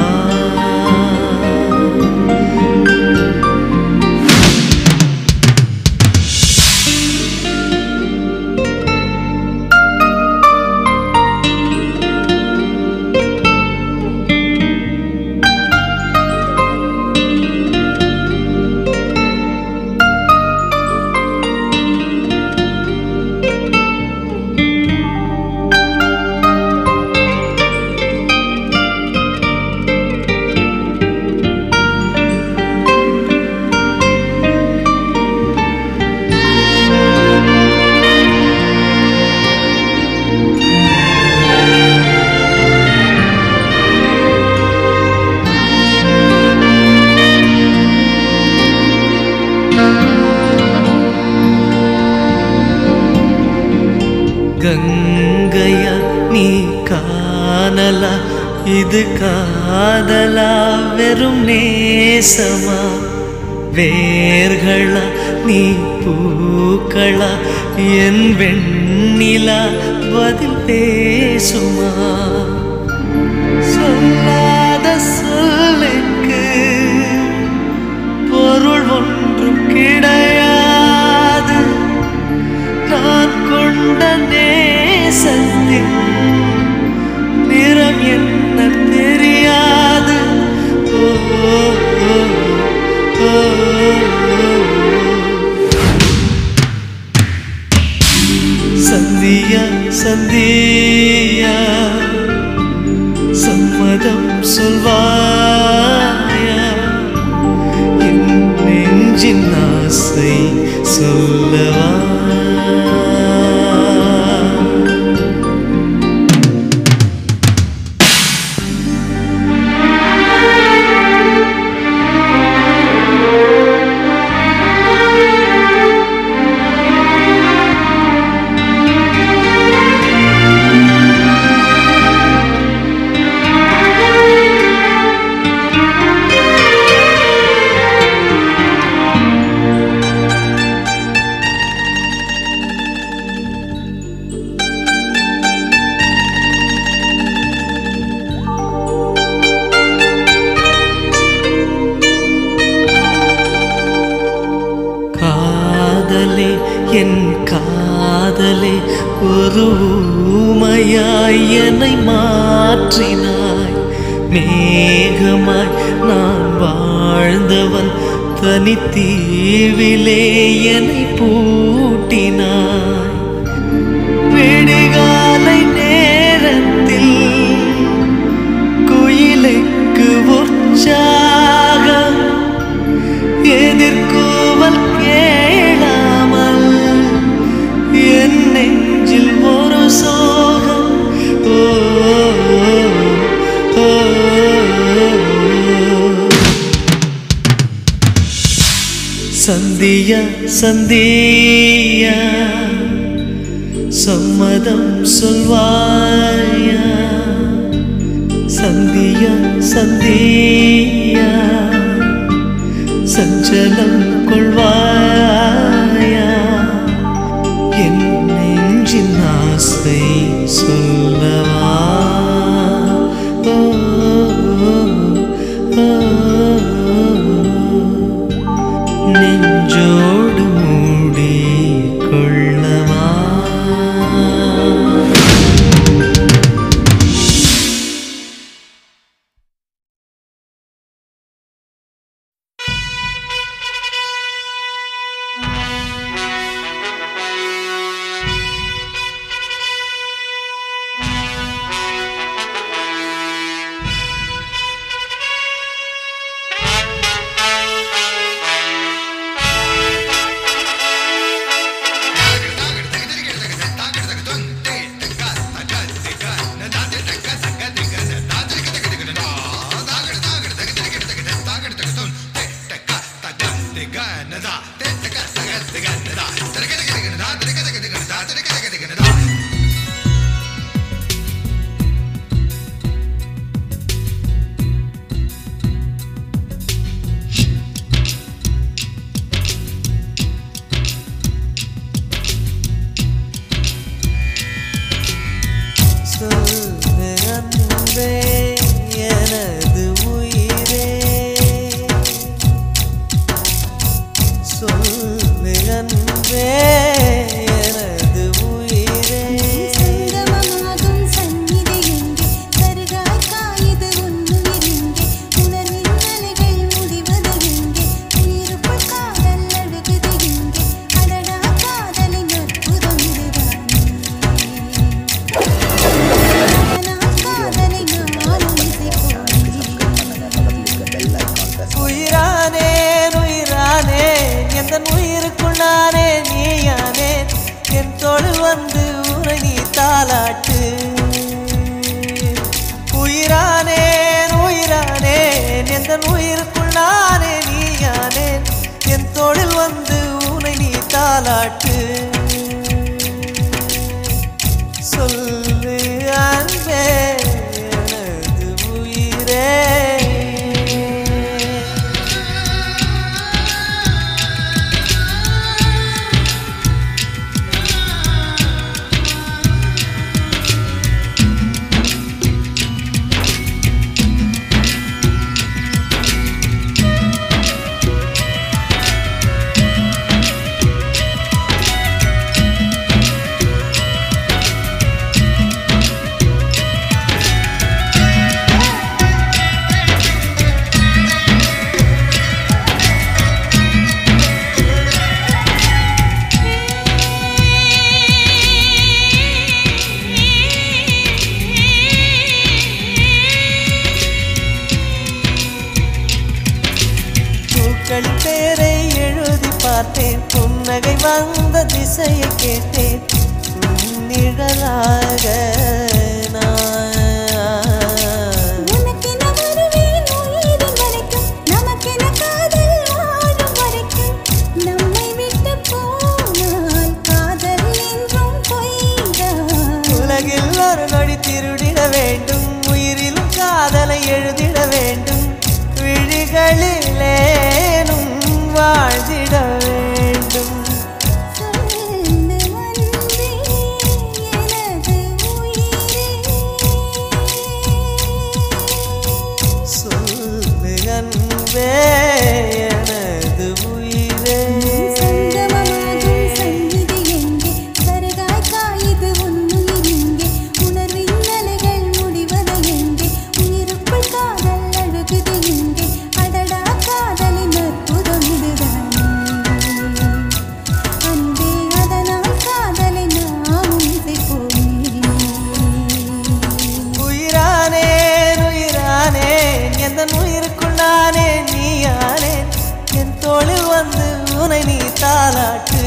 கங்கையா நீ காணலா இது காதலா வெறும் நேசமா வேர்களா நீ பூக்களா என் வெண்ணிலா பதில் பேசுமா சொல்லாத சொல்லுக்கு பொருள் ஒன்றும் கிடையாது சந்தியா சந்தியா சம்மதம் சொல்வாயா என் நெஞ்சின் ஆசை சொல்லவா காதலே என் காதலே ஒரு ஊமையாய் என்னை மாற்றினாய் மேகமாய் நான் வாழ்ந்தவன் தனித்தீவிலே என்னை பூட்டினாய் விடிகாலை நேரத்தில் குயிலுக்கு உற்சாகம் எதிர்கூவல் கேளாமல் என் நெஞ்சில் ஒரு சோகம் ஓ, ஓ, ஓ. சந்தியா சந்தியா சம்மதம் சொல்வாயா சந்தியா சந்தியா சஞ்சலம் கொள்வாயா என் நெஞ்சின் ஆசை சொல்லவா ஓ, ஓ, ஓ. நெஞ்சோடு மூடி கொள்ளவா சொல்லு அன்பே எனது உயிரே சொல்லு அன்பே எனது உயிரே சங்கமமாகும் சந்நிதி எங்கே கருகாய் காயுது உன்னுயிர் எங்கே உணர்வின் அலைகள் முடிவது எங்கே உயிருக்குள் காதல் அழுகுது எங்கே அடடா காதலின் அற்புதம் இதுதானே நான் காதலை நானும் இசைப்போகிறேன் உயிரானேன் உயிரானேன் எந்த உயிருக்குள்ளானே நீயானே என் தோடு வந்து உரை நீ தாலாட்டு உயிரானேன் உயிரானேன் எந்த உயிருக்குள்ளானே நீயானே என் தோளில் வந்து உனை நீ தாலாட்டு சொல்லு அன்பே எனது உயிரே ஓசையை கேட்டேன் உன் நிழலாக நான் உனக்கென வருவேன் உயிரின் வரைக்கும் நமக்கென காதல் வாழும் வரைக்கும் நம்மை விட்டு போனால் காதல் என்றும் பொய்தான் உலகில் ஒரு நொடி திருடிட வேண்டும் உயிரிலும் காதலை எழுதிட வேண்டும் விழிகளிலேனும் வாழ்ந்திட வேண்டும் சொல்லு அன்பே எனது உயிரே சொல்லு அன்பே எனது உயிரே சங்கமமாகும் சந்நிதி எங்கே சருகாய் காயுது உன்னுயிர் இங்கே உணர்வின் அலைகள் முடிவது எங்கே உயிருக்குள் காதல் அழுகுது எங்கே அடடா காதலின் அற்புதம் இதுதானே அன்பே அதனால் காதலை நாமும் இசைப்போமே உயிரானேன் உயிரானேன் எந்த உயிருக்குள் நானே நீயானேன் என் தோளில் வந்து உனை நீ தாலாட்டு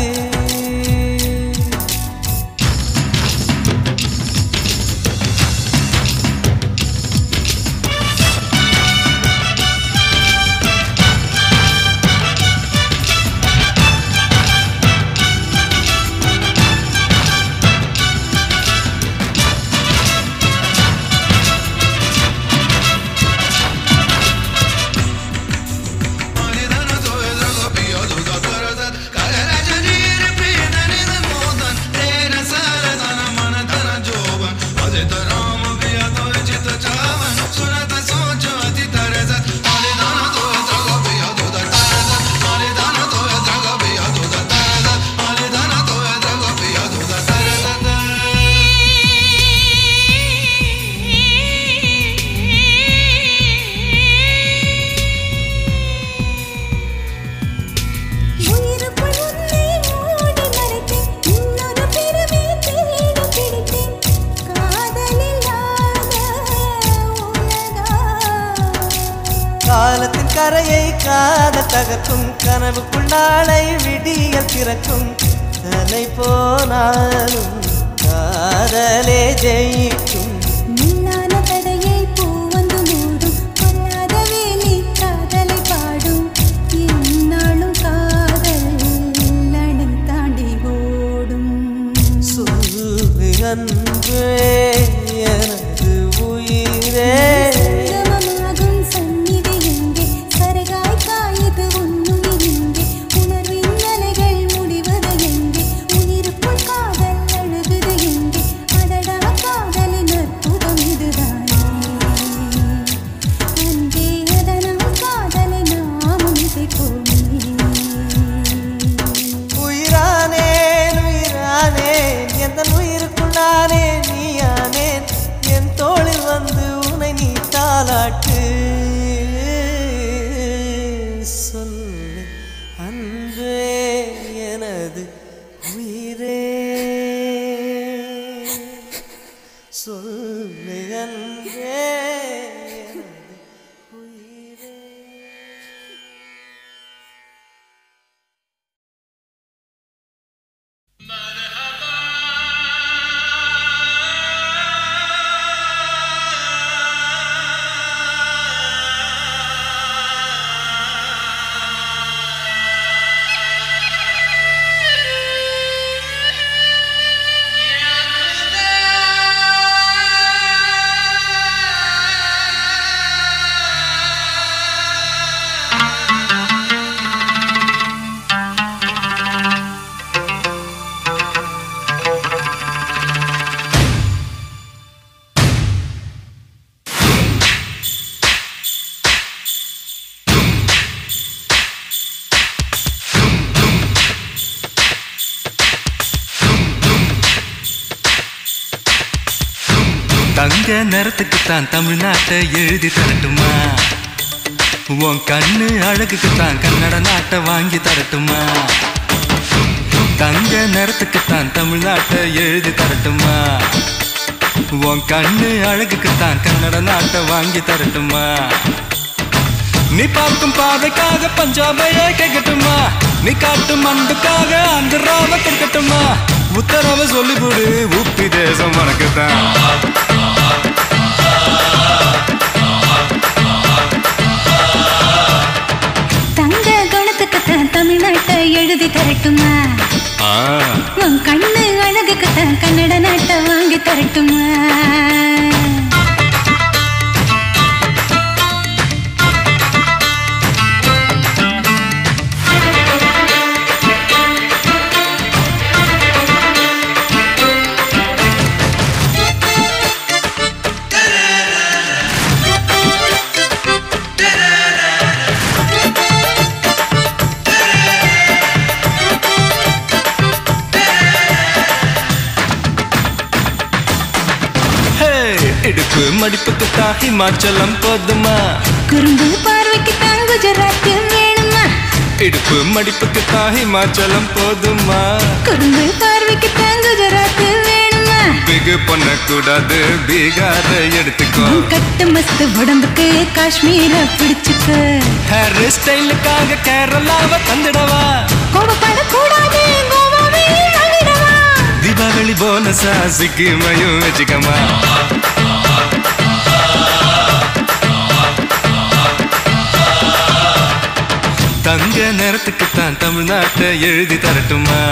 உயிருக்குள் உன்னை மூடி மறைத்தேன் இன்னொரு பிறவி தேடி பிடித்தேன் காதலில்லாத உலகா காலத்தின் கரையை காத தகர்க்கும் கனவுக்குள் நாளை விடியல் பிறக்கும் தலை போனாலும் காதலே ஜெயிக்கும் நில்லான தடையை பூ வந்து மூடும் கொல்லாத வேலி காதலை பாடும் என்னாலும் காதல் அணை தாண்டி ஓடும் சொல்லு அன்பே எனது உயிரே சங்கமமாகும் சந்நிதி எங்கே சரகாய் காயுது உன்னுயிர் இங்கே உணர்வின் அலைகள் முடிவது எங்கே உயிருக்குள் காதல் அழுகுது எங்கே அடடா காதலின் அற்புதம் இதுதானே அன்பே அதனால் காதலை நாமும் இசைப்போமே உயிரானேன் உயிரானேன் எந்த உயிருக்குள் நானே நீயானேன் என் தோளில் வந்து உனை நீ தாலாட்டு சொல்லு அன்பே எனது உயிரே சொல்லு அன்பே எனது உயிரே தங்க நிறத்துக்கு தான் தமிழ்நாட்டை எழுதி தரட்டுமா உன் கண்ணு அழகுக்கு தான் கன்னட நாட்டை வாங்கி தரட்டுமா தங்க நிறத்துக்கு தான் தமிழ்நாட்டை எழுதி தரட்டுமா உன் கண்ணு அழகுக்கு தான் கன்னட நாட்டை வாங்கி தரட்டுமா நீ பார்க்கும் பார்வைக்காக பஞ்சாபையே கேட்கட்டுமா நீ காட்டும் அன்புக்காக ஆந்திராவை கொடுக்கட்டுமா உத்தரவு சொல்லிவிடு உப்பி தேசம் உனக்குத்தான் தங்க குணத்துக்கு தான் தமிழ்நாட்டை எழுதி தரட்டுமா ஆ, உன் கண்ணு அழகுக்கு தான் கன்னட நாட்டை வாங்கி தரட்டுமா ஹே, இடுப்பு மடிப்புக்கு தான் ஹிமாச்சலம் போதுமா குறும்பு பார்வைக்கு தான் குஜராத் வேணுமா இடுப்பு மடிப்புக்கு தான் ஹிமாச்சலம் போதுமா குறும்பு பார்வைக்கு தான் குஜராத் வேணுமா பிகு பண்ணக்கூடாது பீகார எடுத்துக்கோ உன் கட்டு மஸ்து உடம்புக்கு காஷ்மீர பிடிச்சுக்க ஹேர் ஸ்டைலுக்காக கேரளாவை தந்துடவா கோபப்படக்கூடாது கோவாவே வாங்கிடவா தீபாவளி போனஸா சிக்கிமையும் வச்சுக்கமா தங்க நேரத்துக்கு தான் தமிழ்நாட்டை எழுதி தரட்டுமா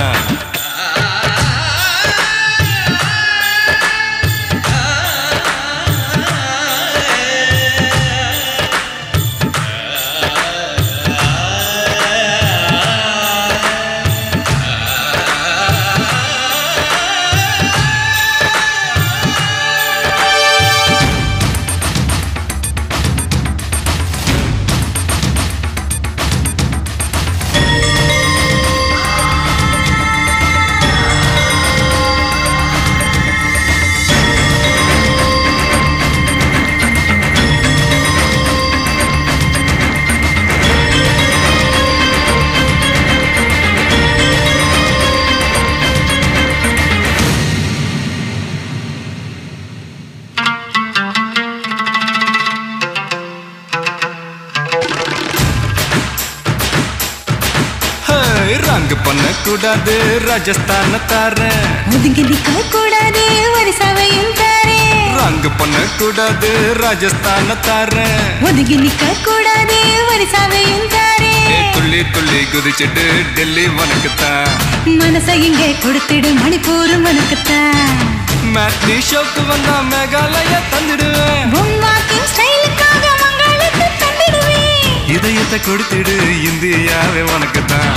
ஹே, ரங்கு பண்ணக்கூடாது ராஜஸ்தான தாரேன் ஒதுங்கி நிக்க கூடாது ஒரு சவையும் தாரே ரங்கு பண்ணக்கூடாது ராஜஸ்தான தாரேன் ஒதுங்கி நிக்க கூடாது ஒரு சவையும் தாரே ஏ, துள்ளி துள்ளி குதிச்சிட்டு டெல்லி உனக்குத்தான் மனசை இங்கே கொடுத்துடு மணிப்பூர் உனக்குத்தான் மேட்னி ஷோக்கு வந்தா மேகாலய தந்துடுவேன் உன் வாக்கிங் ஸ்டைலுக்காக மங்களுக்கு தந்திடுவேன் இதயத்தை கொடுத்துடு இந்தியாவே உனக்குத்தான்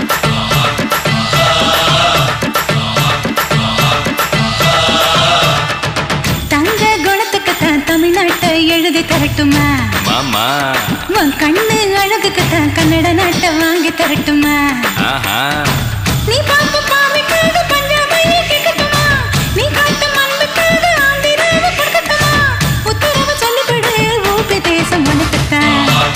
தங்க குணத்துக்கு தான் தமிழ்நாட்டை எழுதி தரட்டுமா மாமா உன் கண்ணு அழகுக்கு தான் கன்னட நாட்டை வாங்கி தரட்டுமா ஆஹா நீ பார்க்க பாவிக்காக பஞ்சாபையை கேட்கட்டுமா நீ காட்டு மண்புக்காக ஆந்திராவை கொடுக்கட்டுமா உத்தரவு சொல்லிவிடு ஊபி தேசம் உனக்குத்தான்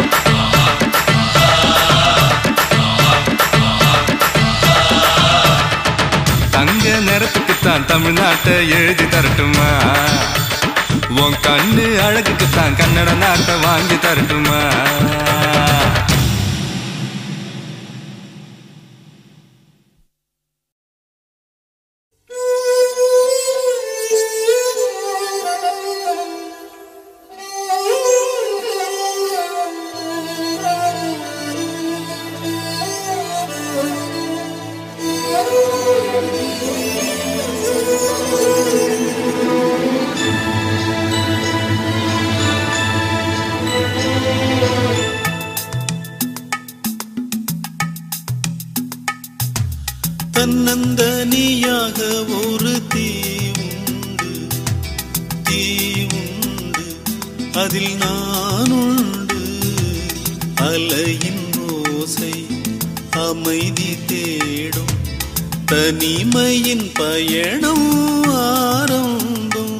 தங்க நேரத்துக்கு தான் தமிழ்நாட்டை எழுதி தரட்டுமா உன் கண்ணு அழகுக்கு தான் கன்னட நாட்டை வாங்கி தரட்டுமா தன்னந்தனியாக ஒரு தீ உண்டு தீ உண்டு அதில் நான் உண்டு அலையின் ஓசை அமைதி தேடும் தனிமையின் பயணம் ஆரம்பம்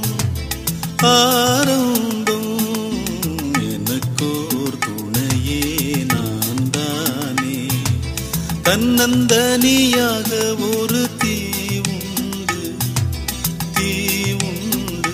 ஆரம்பம் எனக்கோர் துணையே நான் தானே தன்னந்தனியாக ஒரு தீ உண்டு தீ உண்டு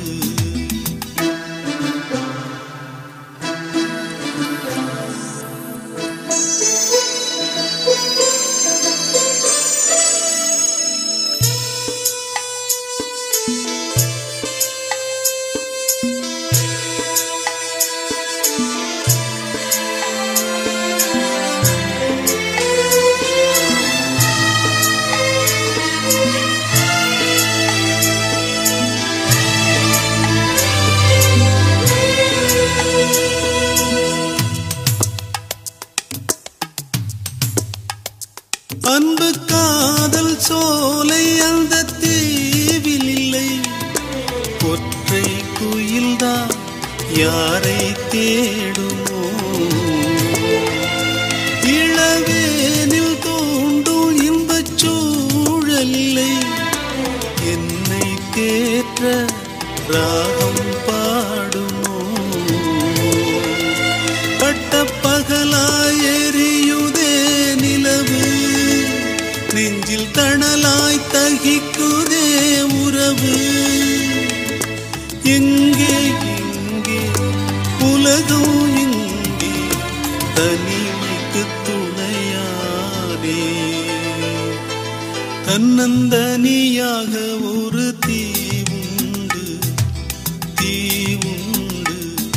யாரை தேடுமோ இளவேனில் தோண்டும் இன்பச் சூழலை என்னை தேற்ற ராகம் பாடுமோ பட்ட பகலாய் எரியுதே நிலவு நெஞ்சில் தணலாய் தகிக்குதே உறவு எங்கே எங்கே உலகம் எங்கே தனிமைக்கு துணையானே தன்னந்தனியாக ஒரு தீ உண்டு தீ உண்டு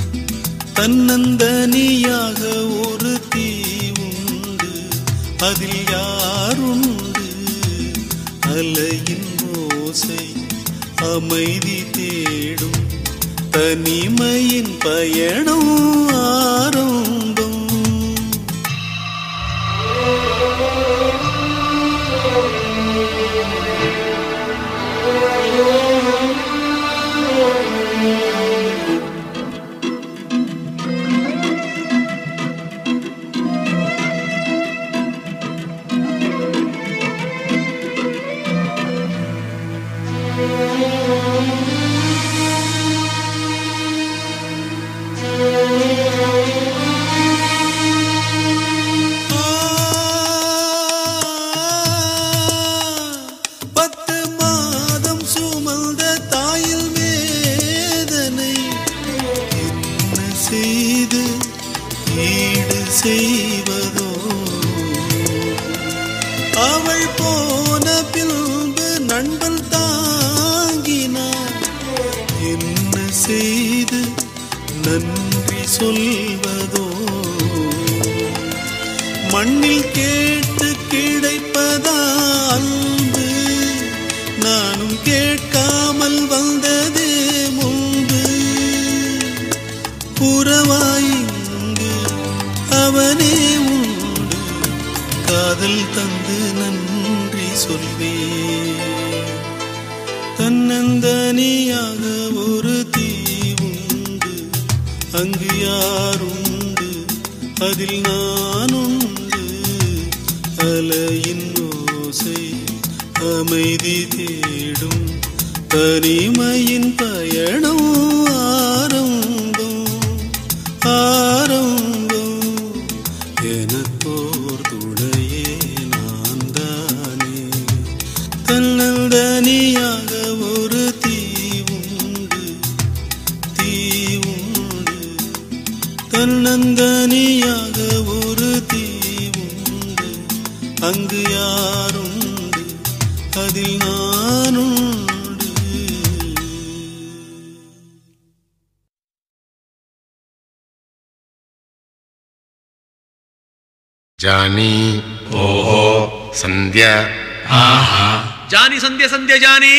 தன்னந்தனியாக ஒரு தீ உண்டு அதில் யாருண்டு அலையின் ஓசை அமைதி தேடும் தனிமையின் பயணம் ஆரம்பம் பத்து மாதம் சுமந்த தாயில் வேதனை என்ன செய்து ஈடு செய்வதோ அவள் போன பின்பு நண்பன் தாங்கினார் என்ன செய்து நன்றி சொல்வதோ மண்ணில் கேட்டு கிடைப்பதா அன்பு நானும் கேட்காமல் வந்ததே முன்பு புறவாயிங்கு அவனே உண்டு காதல் தந்து நன்றி சொல்வே தன்னந்தனியாக ஒரு தீ உண்டு அங்கு யாருண்டு அதில் நான் உண்டு அலையின் ஓசை அமைதி தேடும் தனிமையின் பயணம் ஆரம்பம் ஆரம்பம் எனக்கோர் துணையே நான் தானே தன்னந்தனியாக ஒரு தீ உண்டு தீ உண்டு தன்னந்தனியாக ஒரு தீ உண்டு அங்கு யாருண்டு அதில் நானுண்டு ಜಾನಿ ಓಹೋ ಸಂಧ್ಯಾ ஜானி சந்தியா சந்தியா ஜானி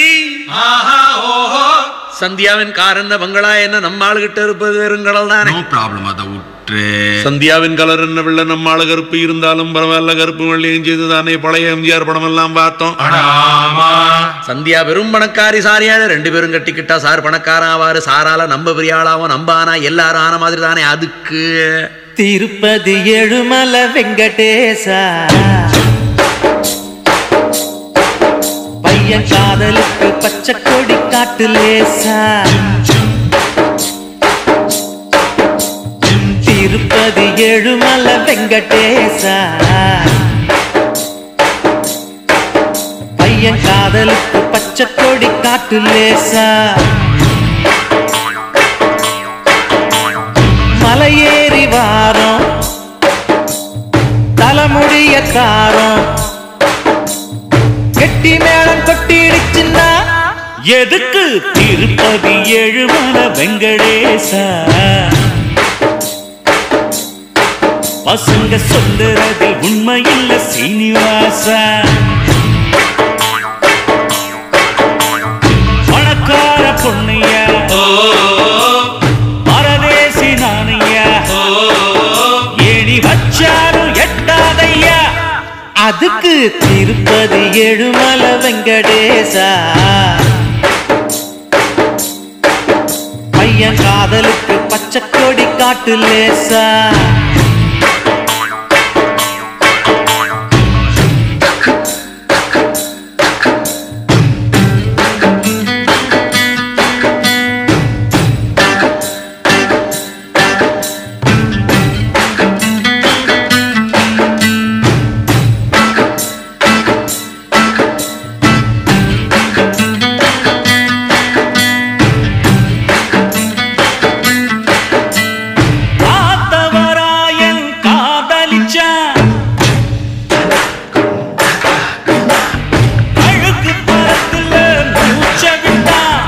சந்தியாவின் கார் என்ன பங்களா என்ன நம்ம ஆளுகிட்ட இருப்பது வெறுங்கடல் தானே ನೋ ಪ್ರಾಬ್ಲಮ್ ಅದ ಉಟ್ರೆ சந்தியாவின் கலர் என்ன வெள்ள நம்ம ஆளு கருப்பு இருந்தாலும் பரவாயில்ல கருப்பு வெள்ளையும் செய்து தானே பழைய எம்ஜிஆர் படம் எல்லாம் பார்த்தோம் சந்தியா வெறும் பணக்காரி சாரியால ரெண்டு பேரும் கட்டிக்கிட்டா சார் பணக்காரன் ஆவாரு சாரால நம்ம பெரிய ஆளாவும் நம்ம ஆனா எல்லாரும் ஆன மாதிரி தானே அதுக்கு திருப்பதி எழுமல வெங்கடேசா பையன் காதலுக்கு பச்சை கொடி காட்டு லேசா திருப்பதி எழுமல வெங்கடேசா பையன் காதலுக்கு பச்சை கொடி காட்டு லேசா மலையேறி வாரம் தலைமுடிய காரம் கெட்டி மேளம் கொட்டிடுச்சுன்னா எதுக்கு திருப்பதி எழுமல வெங்கடேசா பசங்க சொல்லுறது உண்மையில்ல சீனிவாசா பணக்கார பொண்ணையா பரதேசி நானையா ஏணி வச்சாரும் எட்டாதையா அதுக்கு திருப்பதி எழுமல வெங்கடேசா பையன் காதலுக்கு பச்சை கொடி காட்டு லேசா காத்தவராயன் காதலிச்சான் அழுக்கு பரத்துல மூச்ச விட்டான்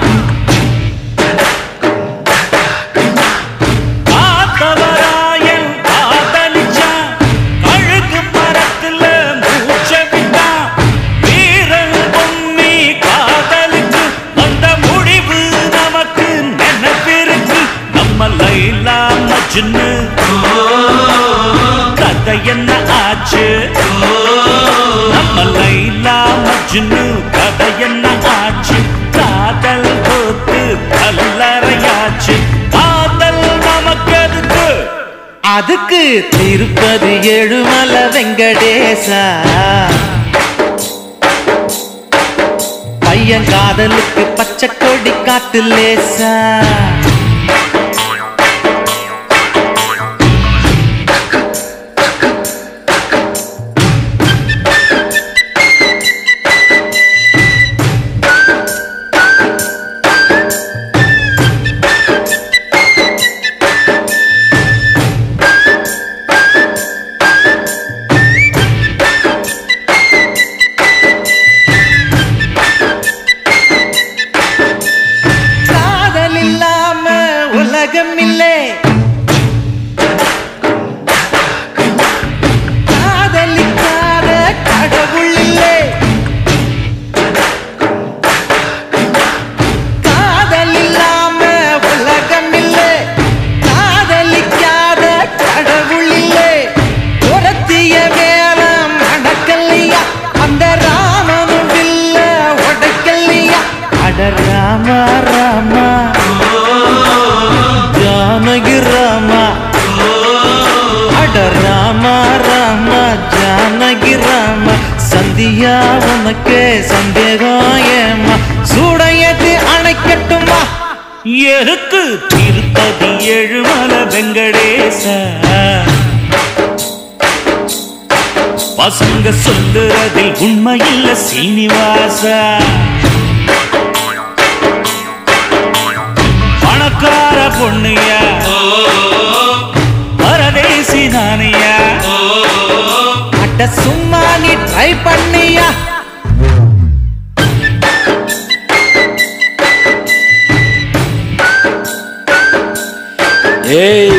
காத்தவராயன் காதலிச்சான் அழுக்கு பரத்துல மூச்ச விட்டான் வீரன் பொன்னி காதலுக்கு அந்த முடிவு நமக்கு நினைப்பிருக்கு நம்ம லைலா மஜ்னு கதை என்ன ஆச்சு நம்ம லைலா மஜ்னு கதை என்ன ஆச்சு காதல் போத்து கல்லறையாச்சு காதல் நமக்கு எதுக்கு அதுக்கு திருப்பதி எழுமலை வெங்கடேசா பையன் காதலுக்கு பச்சை கொடி காட்டு லேசா காதல் இல்லாம உலகம் இல்லை காதலிக்காத கடவுள் இல்லை காதல் இல்லாம உலகம் இல்லை காதலிக்காத கடவுள் இல்லை துரத்திய வேலம் அடக்கல்லையா அந்த ராமனும் இல்ல உடைக்கல்லையா அட ராமா ராமா ஜானகி ராமா அட ராமா ராமா ஜானகி ராமா சந்தியா உனக்கு சந்தேகம் ஏமா சூடையது அணைக்கட்டுமா எருக்கு திருப்பதி எழுமல வெங்கடேச பசங்க சொல்லுறதில் உண்மையில்ல சீனிவாசா பணக்கார பொண்ணுயா பரதேசி நானியா அட்ட சும்மா நீ ட்ரை பண்ணியா ஏய்